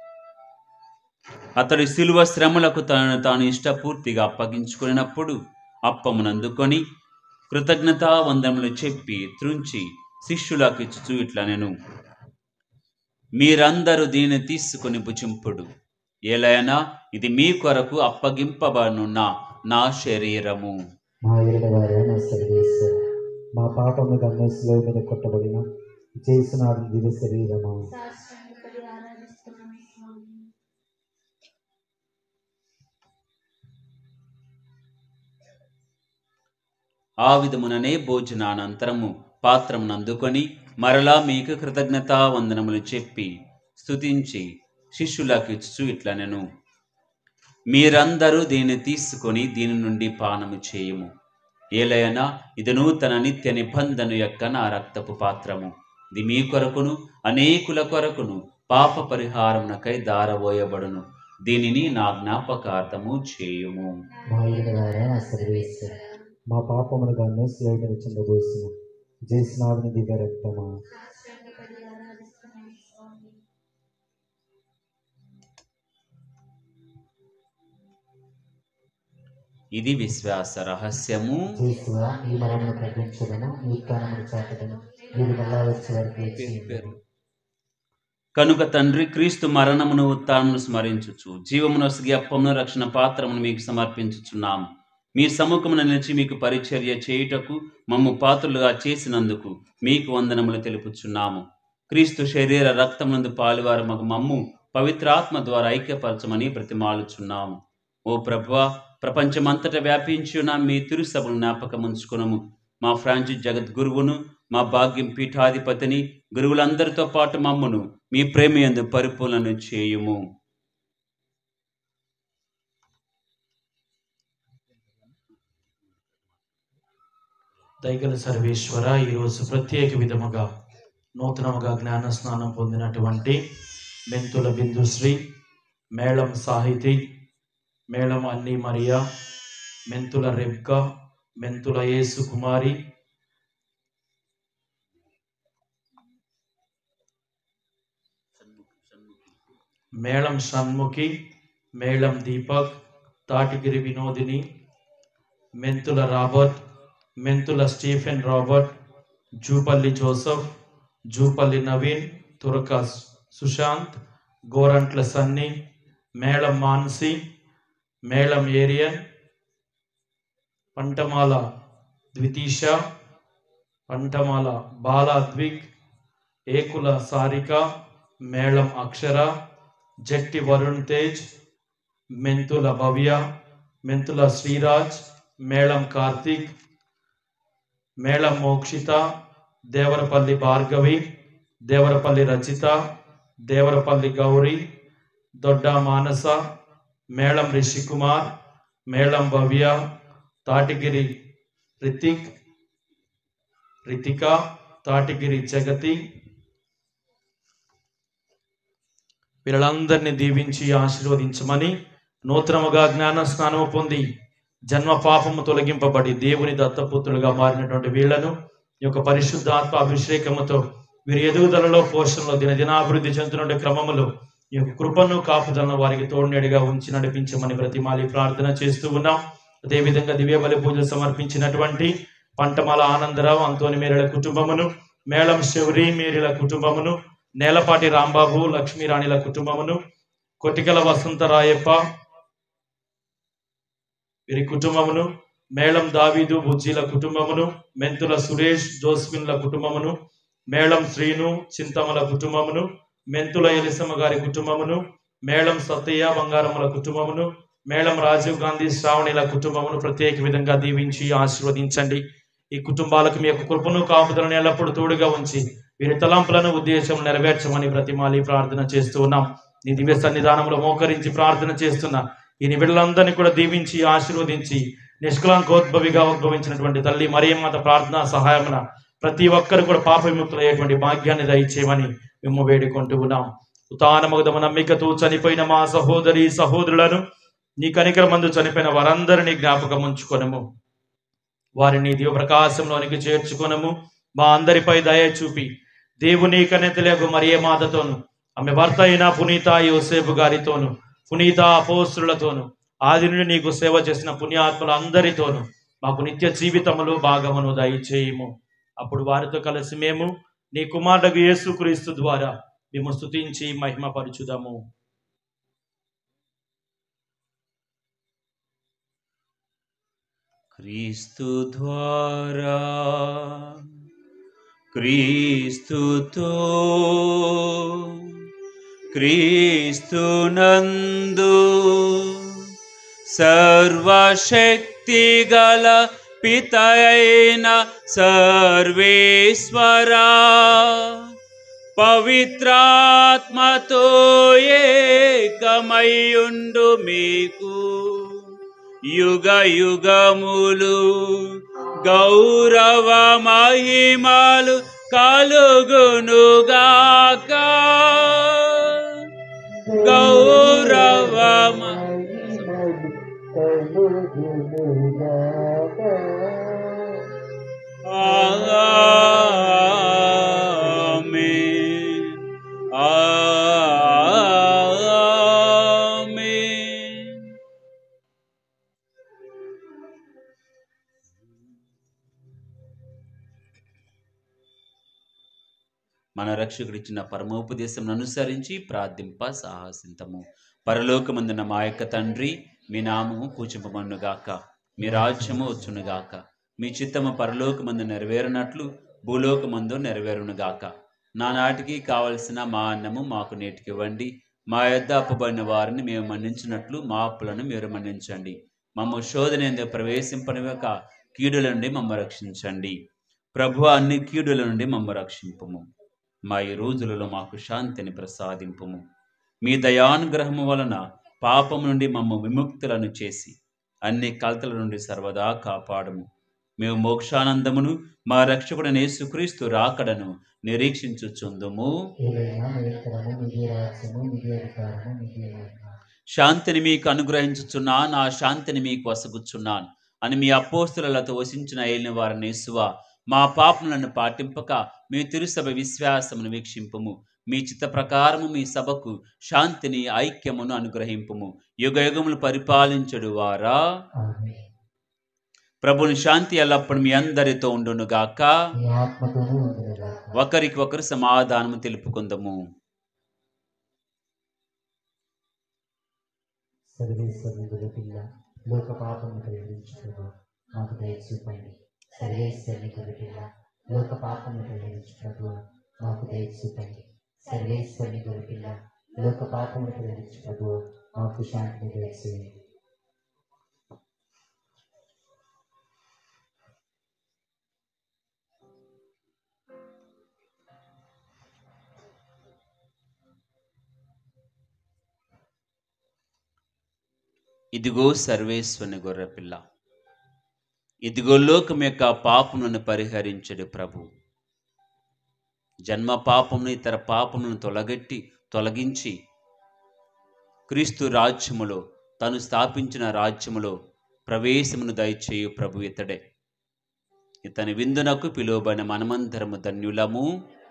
అతడు శిలువ శ్రమలకు తనను తాను ఇష్టపూర్తిగా అప్పగించుకున్నప్పుడు అప్పమునందుకొని కృతజ్ఞతా వందములు చెప్పి త్రుంచి శిష్యులకు ఇచ్చుచూ ఇట్లా నేను మీరందరూ దీన్ని తీసుకుని భుజింపుడు ఏలైనా ఇది మీ కొరకు అప్పగింపబడునున్న నా శరీరము మా ఎరుడ వారైన సర్వేశ్వరు మా పాపము గమ్మస్లో మీద కొట్టబడిన చేసిన దివ్య శరీరము శాస్త్రాన్ని ఆరాధిస్తున్నాం స్వామి ఆ విధముననే భోజనానంతరము పాత్రమును అందుకొని మరలా మీకు కృతజ్ఞతా వందనములు చెప్పి స్తుతించి శిష్యులకు ఇచ్చు ఇట్లా నేను మీరందరూ దీన్ని తీసుకొని దీని నుండి పానము చేయము ఏలయనా ఇది నూతన నిత్య నిబంధన యొక్క నా రక్తపు పాత్రము ఇది మీ కొరకును అనేకుల కొరకును పాప పరిహారమునకై దారబోయబడును దీనిని నా జ్ఞాపకార్థము చేయుము మా ఎరుడ వారైన సర్వేశ్వరు మా పాపమును గమ్మస్లో మీద చెందబోసిన చేసిన దివ్య రక్తము శాస్త్రాన్ని ఆరాధిస్తున్నాం స్వామి ఇది విశ్వాస రహస్యము చేసుగా ఈ మరమును ప్రకటించడము ఈ కాలమును చాటడము వీరు మళ్ళా వచ్చే వరకు వేచి ఉండుము. కనుక తండ్రి క్రీస్తు మరణమును ఉత్తానమును స్మరించుచు జీవమును ఒసిగి అప్పమును రక్షణ పాత్రమును మీకు సమర్పించుచున్నాము మీ సముఖమున నిలిచి మీకు పరిచర్య చేయుటకు మమ్ము పాత్రులుగా చేసినందుకు మీకు వందనములు తెలుపుచున్నాము క్రీస్తు శరీర రక్తమునందు పాలువారు మగ మమ్ము పవిత్రాత్మ ద్వారా ఐక్యపరచమని ప్రతిమాలుచున్నాము ఓ ప్రభువా ప్రపంచమంతటా వ్యాపించి ఉన్న మీ తిరుసభను జ్ఞాపకముంచుకునము మా ఫ్రాన్సిస్ జగద్గురువును మా భాగ్యం పీఠాధిపతిని గురువులందరితో పాటు మమ్మును మీ ప్రేమ యందు పరిపూర్ణను చేయుము దయగల సర్వేశ్వర ఈరోజు ప్రత్యేక విధముగా నూతనముగా జ్ఞాన స్నానం పొందినటువంటి మెంతుల బిందుశ్రీ మేళం సాహితి మేళం అన్ని మరియా మెంతుల రెబ్కా మెంతుల యేసు కుమారి మేళం షణ్ముఖి మేళం Deepak తాటిగిరి Vinodini Menthula Robert Menthula Stephen Robert Jupalli Joseph Jupalli Naveen Turaka Sushanth Gorantla Sunny Melam Mansi మేళం ఏరియన్ పంటమాల ద్వితీష పంటమాల బాలాద్విక్ ఏకుల సారిక మేళం అక్షర జట్టి వరుణ్ తేజ్ మెంతుల భవ్య మెంతుల శ్రీరాజ్ మేళం కార్తీక్ మేళం మోక్షిత దేవరపల్లి భార్గవి దేవరపల్లి రచిత దేవరపల్లి గౌరీ దొడ్డ మానస మేళం రిషికుమార్ మేళం భవ్య తాటిగిరి రితిక్ రితిక తాటిగిరి జగతి వీళ్ళందరినీ దీవించి ఆశీర్వదించమని నూతనముగా జ్ఞాన స్నానము పొంది జన్మ పాపము తొలగింపబడి దేవుని దత్తపుత్రులుగా మారినటువంటి వీళ్లను ఈ యొక్క పరిశుద్ధ ఆత్మ అభిషేకముతో వీరి ఎదుగుదలలో పోషణలో దినదినాభివృద్ధి చెందుతున్న క్రమములో ఈ యొక్క కృపను కాపుదలను వారికి తోడునేడుగా ఉంచి నడిపించమని ప్రతిమాలి ప్రార్థన చేస్తూ ఉన్నాం అదేవిధంగా దివ్య బలి పూజలు సమర్పించినటువంటి పంటమాల ఆనందరావు అంతోని మేరల కుటుంబమును మేళం శౌరి మేరిల కుటుంబమును నేలపాటి రాంబాబు లక్ష్మీరాణిల కుటుంబమును కొటికల వసంతరాయప్ప వీరి కుటుంబమును మేళం దావీదు బుజ్జీల కుటుంబమును మెంతుల సురేష్ జోస్మిన్ల కుటుంబమును మేళం శ్రీను చింతమల కుటుంబమును మెంతుల ఎలిసమ్మ గారి కుటుంబమును మేళం సత్తయ్య బంగారముల కుటుంబమును మేళం రాజీవ్ గాంధీ శ్రావణిల కుటుంబమును ప్రత్యేక విధంగా దీవించి ఆశీర్వదించండి ఈ కుటుంబాలకు మీ యొక్క కృపను కాపుదలను ఎల్లప్పుడూ తోడుగా ఉంచి వీరి తలంపులను ఉద్దేశం నెరవేర్చమని ప్రతిమాలి ప్రార్థన చేస్తూ ఉన్నాం నీ దివ్య సన్నిధానంలో మోకరించి ప్రార్థన చేస్తున్న ఈ నిబిడలందరినీ కూడా దీవించి ఆశీర్వదించి నిష్కలంకోద్భవిగా ఉద్భవించినటువంటి తల్లి మరియమాత ప్రార్థన సహాయమున ప్రతి ఒక్కరు కూడా పాప విముక్తులయ్యేటువంటి భాగ్యాన్ని దయచేయమని మేము వేడుకుంటూ ఉన్నాం ఉతానమగదము నమ్మికతో చనిపోయిన మా సహోదరి సహోదరులను నీ కనికర మందు చనిపోయిన వారందరినీ జ్ఞాపకం ఉంచుకొనము వారిని దివ ప్రకాశంలోనికి చేర్చుకొనము మా అందరిపై దయ చూపి దేవుని కనెతలేగు మరియే మాతతోను ఆమె భర్త అయిన పునీత యోసేపు గారితోను పునీత అపోస్తులతోను ఆది నుండి నీకు సేవ చేసిన పుణ్యాత్ముల అందరితోను మాకు నిత్య జీవితములు భాగమును దయచేయము అప్పుడు వారితో కలిసి మేము నీ కుమారుడు యేసుక్రీస్తు ద్వారా మేము స్తుతించి మహిమపరచుదాము క్రీస్తు ద్వారా క్రీస్తుతో క్రీస్తునందు సర్వశక్తి గల పితయైన సర్వేశ్వరా పవిత్రాత్మతో ఏకమయుండు మీకు యుగ యుగములు గౌరవ మహిమలు కలుగునుగాక గౌరవ మ- ఆమేన్. ఆమేన్. మన రక్షకుడిచ్చిన పరమోపదేశం అనుసరించి ప్రార్థింప సాహసింతము పరలోకమందున మా యొక్క తండ్రి మీ నామము పూజింపమన్నుగాక మీ రాజ్యము వచ్చునుగాక మీ చిత్తము పరలోకమందు నెరవేరునట్లు భూలోకమందు నెరవేరునుగాక నానాటికి కావలసిన మా అన్నము మాకు నేటికి ఇవ్వండి మా యొద్ద అప్పుబడిన వారిని మేము మన్నించినట్లు మా అప్పులను మీరు మన్నించండి మమ్మ శోధన ఎందుకు ప్రవేశింపనివ్వక కీడుల నుండి మమ్మ రక్షించండి ప్రభు అన్ని కీడుల నుండి మమ్మ రక్షింపుము మా ఈ రోజులలో మాకు శాంతిని ప్రసాదింపుము మీ దయానుగ్రహము వలన పాపము నుండి మమ్మ విముక్తులను చేసి అన్ని కలతల నుండి సర్వదా కాపాడము మేము మోక్షానందమును మా రక్షకుడు యేసుక్రీస్తు రాకడను నిరీక్షించుచుందుము ఏదైనా నిరంతరము మీదే రాజ్యము మీదే అధికారము మీదే మహిమ. శాంతిని మీకు అనుగ్రహించుచున్నా నా శాంతిని మీకు వసగుచున్నాను అని మీ అపోస్తులతో వసించిన ఏలిన వారిని యేసువ మా పాపములను పాటింపక మీ తిరుసభ విశ్వాసమును వీక్షింపుము మీ చిత్త ప్రకారము మీ సభకు శాంతిని ఐక్యమును అనుగ్రహింపుము యుగ యుగములు పరిపాలించడు వారా ఆమేన్. ప్రభుని శాంతి ఎల్లప్పుడు మీ అందరితో ఉండును గాక మీ ఆత్మతోనూ ఉండునుగాక. ఒకరికి ఒకరు సమాధానము తెలుపుకుందము సర్వేశ్వరుని గొర్రెపిల్ల లోక పాపము పరిహరించుటకు మాకు దయచూపండి సర్వేశ్వరుని గొర్రెపిల్ల లోక పాపము పరిహరించుటకు మాకు దయచూపండి సర్వేశ్వరుని గొర్రెపిల్ల లోక పాపము పరిహరించుటకు మాకు శాంతిని దయచేయండి ఇదిగో సర్వేశ్వరుని గొర్రెపిల్ల ఇదిగో లోకం యొక్క పాపములను పరిహరించడు ప్రభు జన్మ పాపమును ఇతర పాపములను తొలగట్టి తొలగించి క్రీస్తు రాజ్యములో తను స్థాపించిన రాజ్యములో ప్రవేశమును దయచేయు ప్రభు ఇతడే ఇతని విందునకు పిలువబడిన మనమందరము ధన్యులము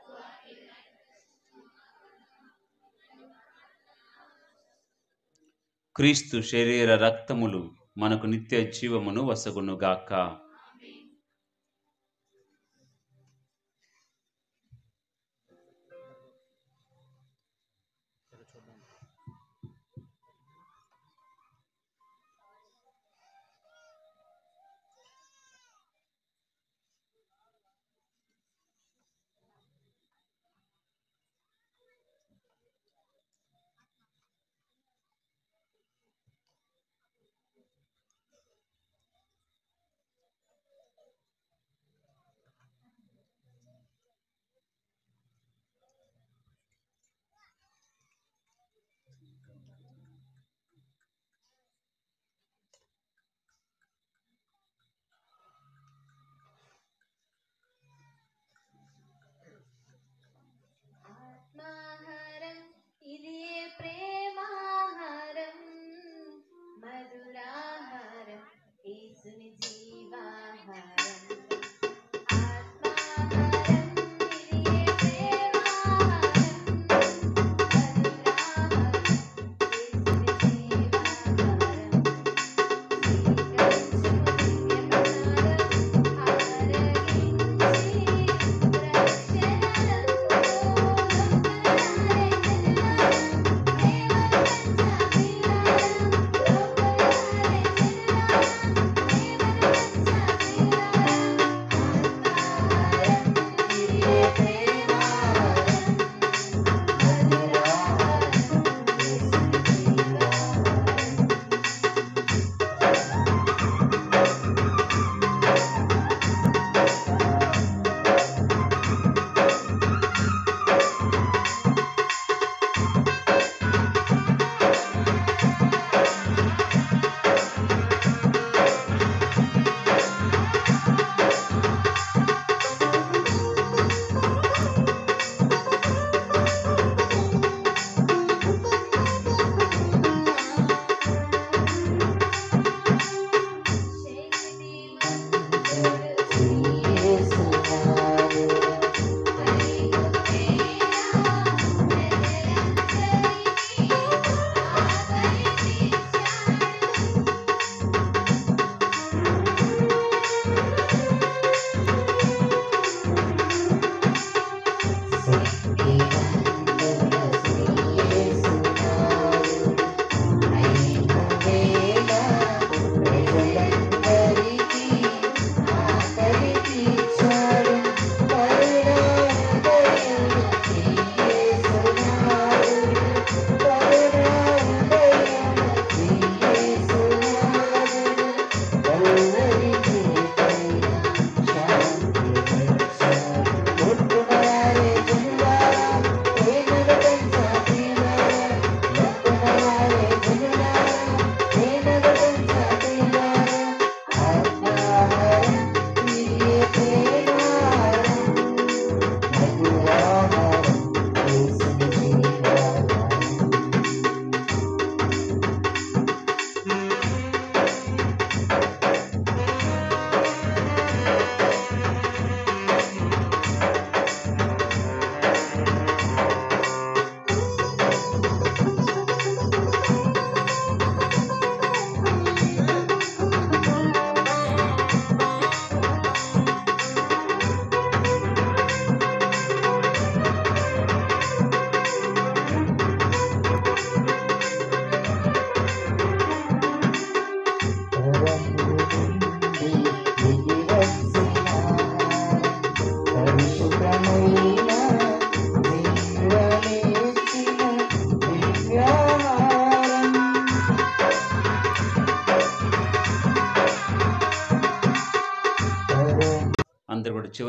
క్రీస్తు శరీర రక్తములు మనకు నిత్య జీవమును వసగునుగాక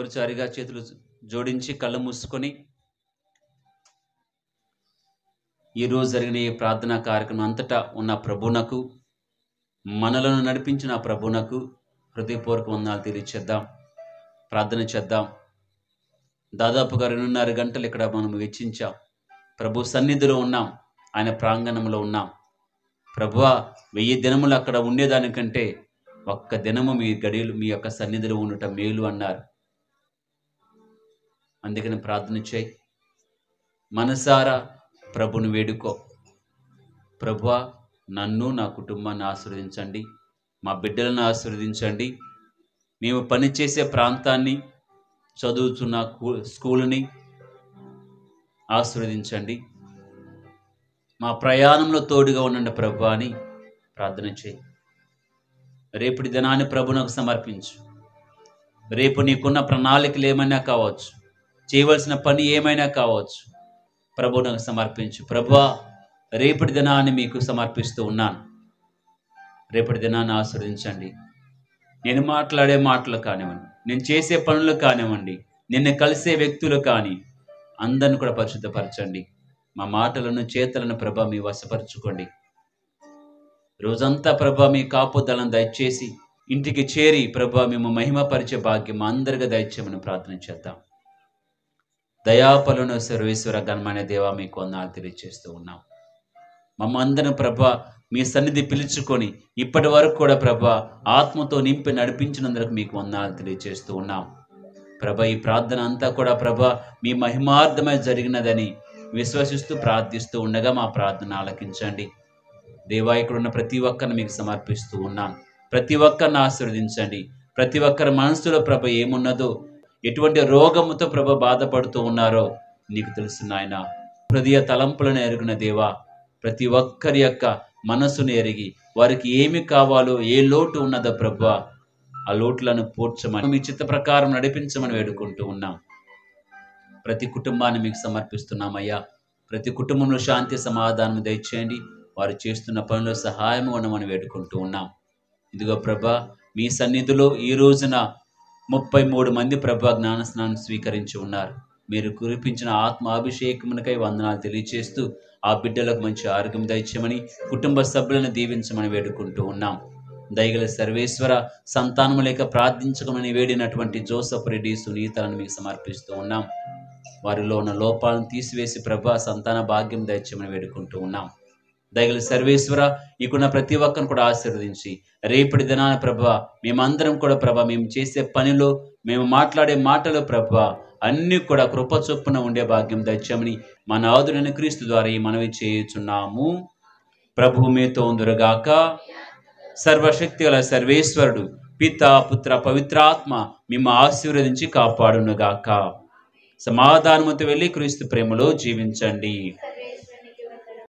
చివరిసారిగా చేతులు జోడించి కళ్ళు మూసుకొని ఈరోజు జరిగిన ఈ ప్రార్థనా కార్యక్రమం అంతటా ఉన్న ప్రభునకు మనలను నడిపించిన ఆ ప్రభునకు హృదయపూర్వక వందనాలు తెలియచేద్దాం ప్రార్థన చేద్దాం దాదాపుగా రెండున్నర గంటలు ఇక్కడ మనం వెచ్చించాం ప్రభు సన్నిధిలో ఉన్నాం ఆయన ప్రాంగణంలో ఉన్నాం ప్రభువా వెయ్యి దినములు అక్కడ ఉండేదానికంటే ఒక్క దినము మీ గడియలు మీ యొక్క సన్నిధిలో ఉండటం మేలు అన్నారు అందుకని ప్రార్థన చేయి మనసారా ప్రభుని వేడుకో ప్రభువా నన్ను నా కుటుంబాన్ని ఆశీర్వదించండి మా బిడ్డలను ఆశీర్వదించండి మేము పనిచేసే ప్రాంతాన్ని చదువుతున్న కూ- స్కూల్ని ఆశీర్వదించండి మా ప్రయాణంలో తోడుగా ఉండండి ప్రభు అని ప్రార్థన చేయి రేపటి దినాన్ని ప్రభునకు సమర్పించు రేపు నీకున్న ప్రణాళికలు ఏమైనా కావచ్చు చేయవలసిన పని ఏమైనా కావచ్చు ప్రభునకు సమర్పించు ప్రభువా రేపటి దినాన్ని మీకు సమర్పిస్తూ ఉన్నాను రేపటి దినాన్ని ఆస్వాదించండి నేను మాట్లాడే మాటలు కానివ్వండి నేను చేసే పనులు కానివ్వండి నిన్ను కలిసే వ్యక్తులు కానీ అందరిని కూడా పరిశుద్ధపరచండి మా మాటలను చేతలను ప్రభ మీ వశపరచుకోండి రోజంతా ప్రభ మీ కాపుదలను దయచేసి ఇంటికి చేరి ప్రభ మేము మహిమపరిచే భాగ్యం మా అందరిగా దయచేయమని ప్రార్థన చేద్దాం దయాపలను సర్వేశ్వర గణమైన దేవా మీకు వందనాలు తెలియజేస్తూ ఉన్నాం మమ్మ అందరం ప్రభ మీ సన్నిధి పిలుచుకొని ఇప్పటి వరకు కూడా ప్రభ ఆత్మతో నింపి నడిపించినందుకు మీకు వందనాలు తెలియజేస్తూ ఉన్నాం ప్రభ ఈ ప్రార్థన అంతా కూడా ప్రభ మీ మహిమార్థమై జరిగినదని విశ్వసిస్తూ ప్రార్థిస్తూ ఉండగా మా ప్రార్థన ఆలకించండి దేవా ఇక్కడ ఉన్న ప్రతి ఒక్కరిని మీకు సమర్పిస్తూ ఉన్నాను ప్రతి ఒక్కరిని ఆశీర్వదించండి ప్రతి ఒక్కరి మనసులో ప్రభ ఏమున్నదో ఎటువంటి రోగముతో ప్రభ బాధపడుతూ ఉన్నారో నీకు తెలుసు నాయన హృదయ తలంపులను ఎరుగున దేవా ప్రతి ఒక్కరి యొక్క మనసును ఎరిగి వారికి ఏమి కావాలో ఏ లోటు ఉన్నదో ప్రభ ఆ లోట్లను పూడ్చమని మీ చిత్త ప్రకారం నడిపించమని వేడుకుంటూ ఉన్నాం ప్రతి కుటుంబాన్ని మీకు సమర్పిస్తున్నామయ్యా ప్రతి కుటుంబంలో శాంతి సమాధానం దయచేయండి వారు చేస్తున్న పనిలో సహాయం ఉండమని వేడుకుంటూ ఉన్నాం ఇదిగో ప్రభా మీ సన్నిధిలో ఈ రోజున ముప్పై మూడు మంది ప్రభా జ్ఞాన స్నానం స్వీకరించి ఉన్నారు మీరు కురిపించిన ఆత్మ అభిషేకమునకై వందనాలు తెలియచేస్తూ ఆ బిడ్డలకు మంచి ఆరోగ్యం దయచేయమని కుటుంబ సభ్యులను దీవించమని వేడుకుంటూ ఉన్నాం దయగల సర్వేశ్వర సంతానము లేక ప్రార్థించకమని వేడినటువంటి జోసఫ్ రెడ్డి సునీతలను మీకు సమర్పిస్తూ ఉన్నాం వారిలో ఉన్న లోపాలను తీసివేసి ప్రభా సంతాన భాగ్యం దయచేయమని వేడుకుంటూ ఉన్నాం దయగల సర్వేశ్వర ఇకున్న ప్రతి ఒక్కరిని కూడా ఆశీర్వదించి రేపటి దినాన ప్రభ మేమందరం కూడా ప్రభ మేము చేసే పనిలో మేము మాట్లాడే మాటలు ప్రభ అన్నీ కూడా కృప చొప్పున ఉండే భాగ్యం దయచేయమని మన ఆదుడైన క్రీస్తు ద్వారా ఈ మనవి చేయుచున్నాము ప్రభు మీతో ఉందురుగాక సర్వశక్తి గల సర్వేశ్వరుడు పిత పుత్ర పవిత్రాత్మ మిమ్మ ఆశీర్వదించి కాపాడునుగాక సమాధానముతో వెళ్ళి క్రీస్తు ప్రేమలో జీవించండి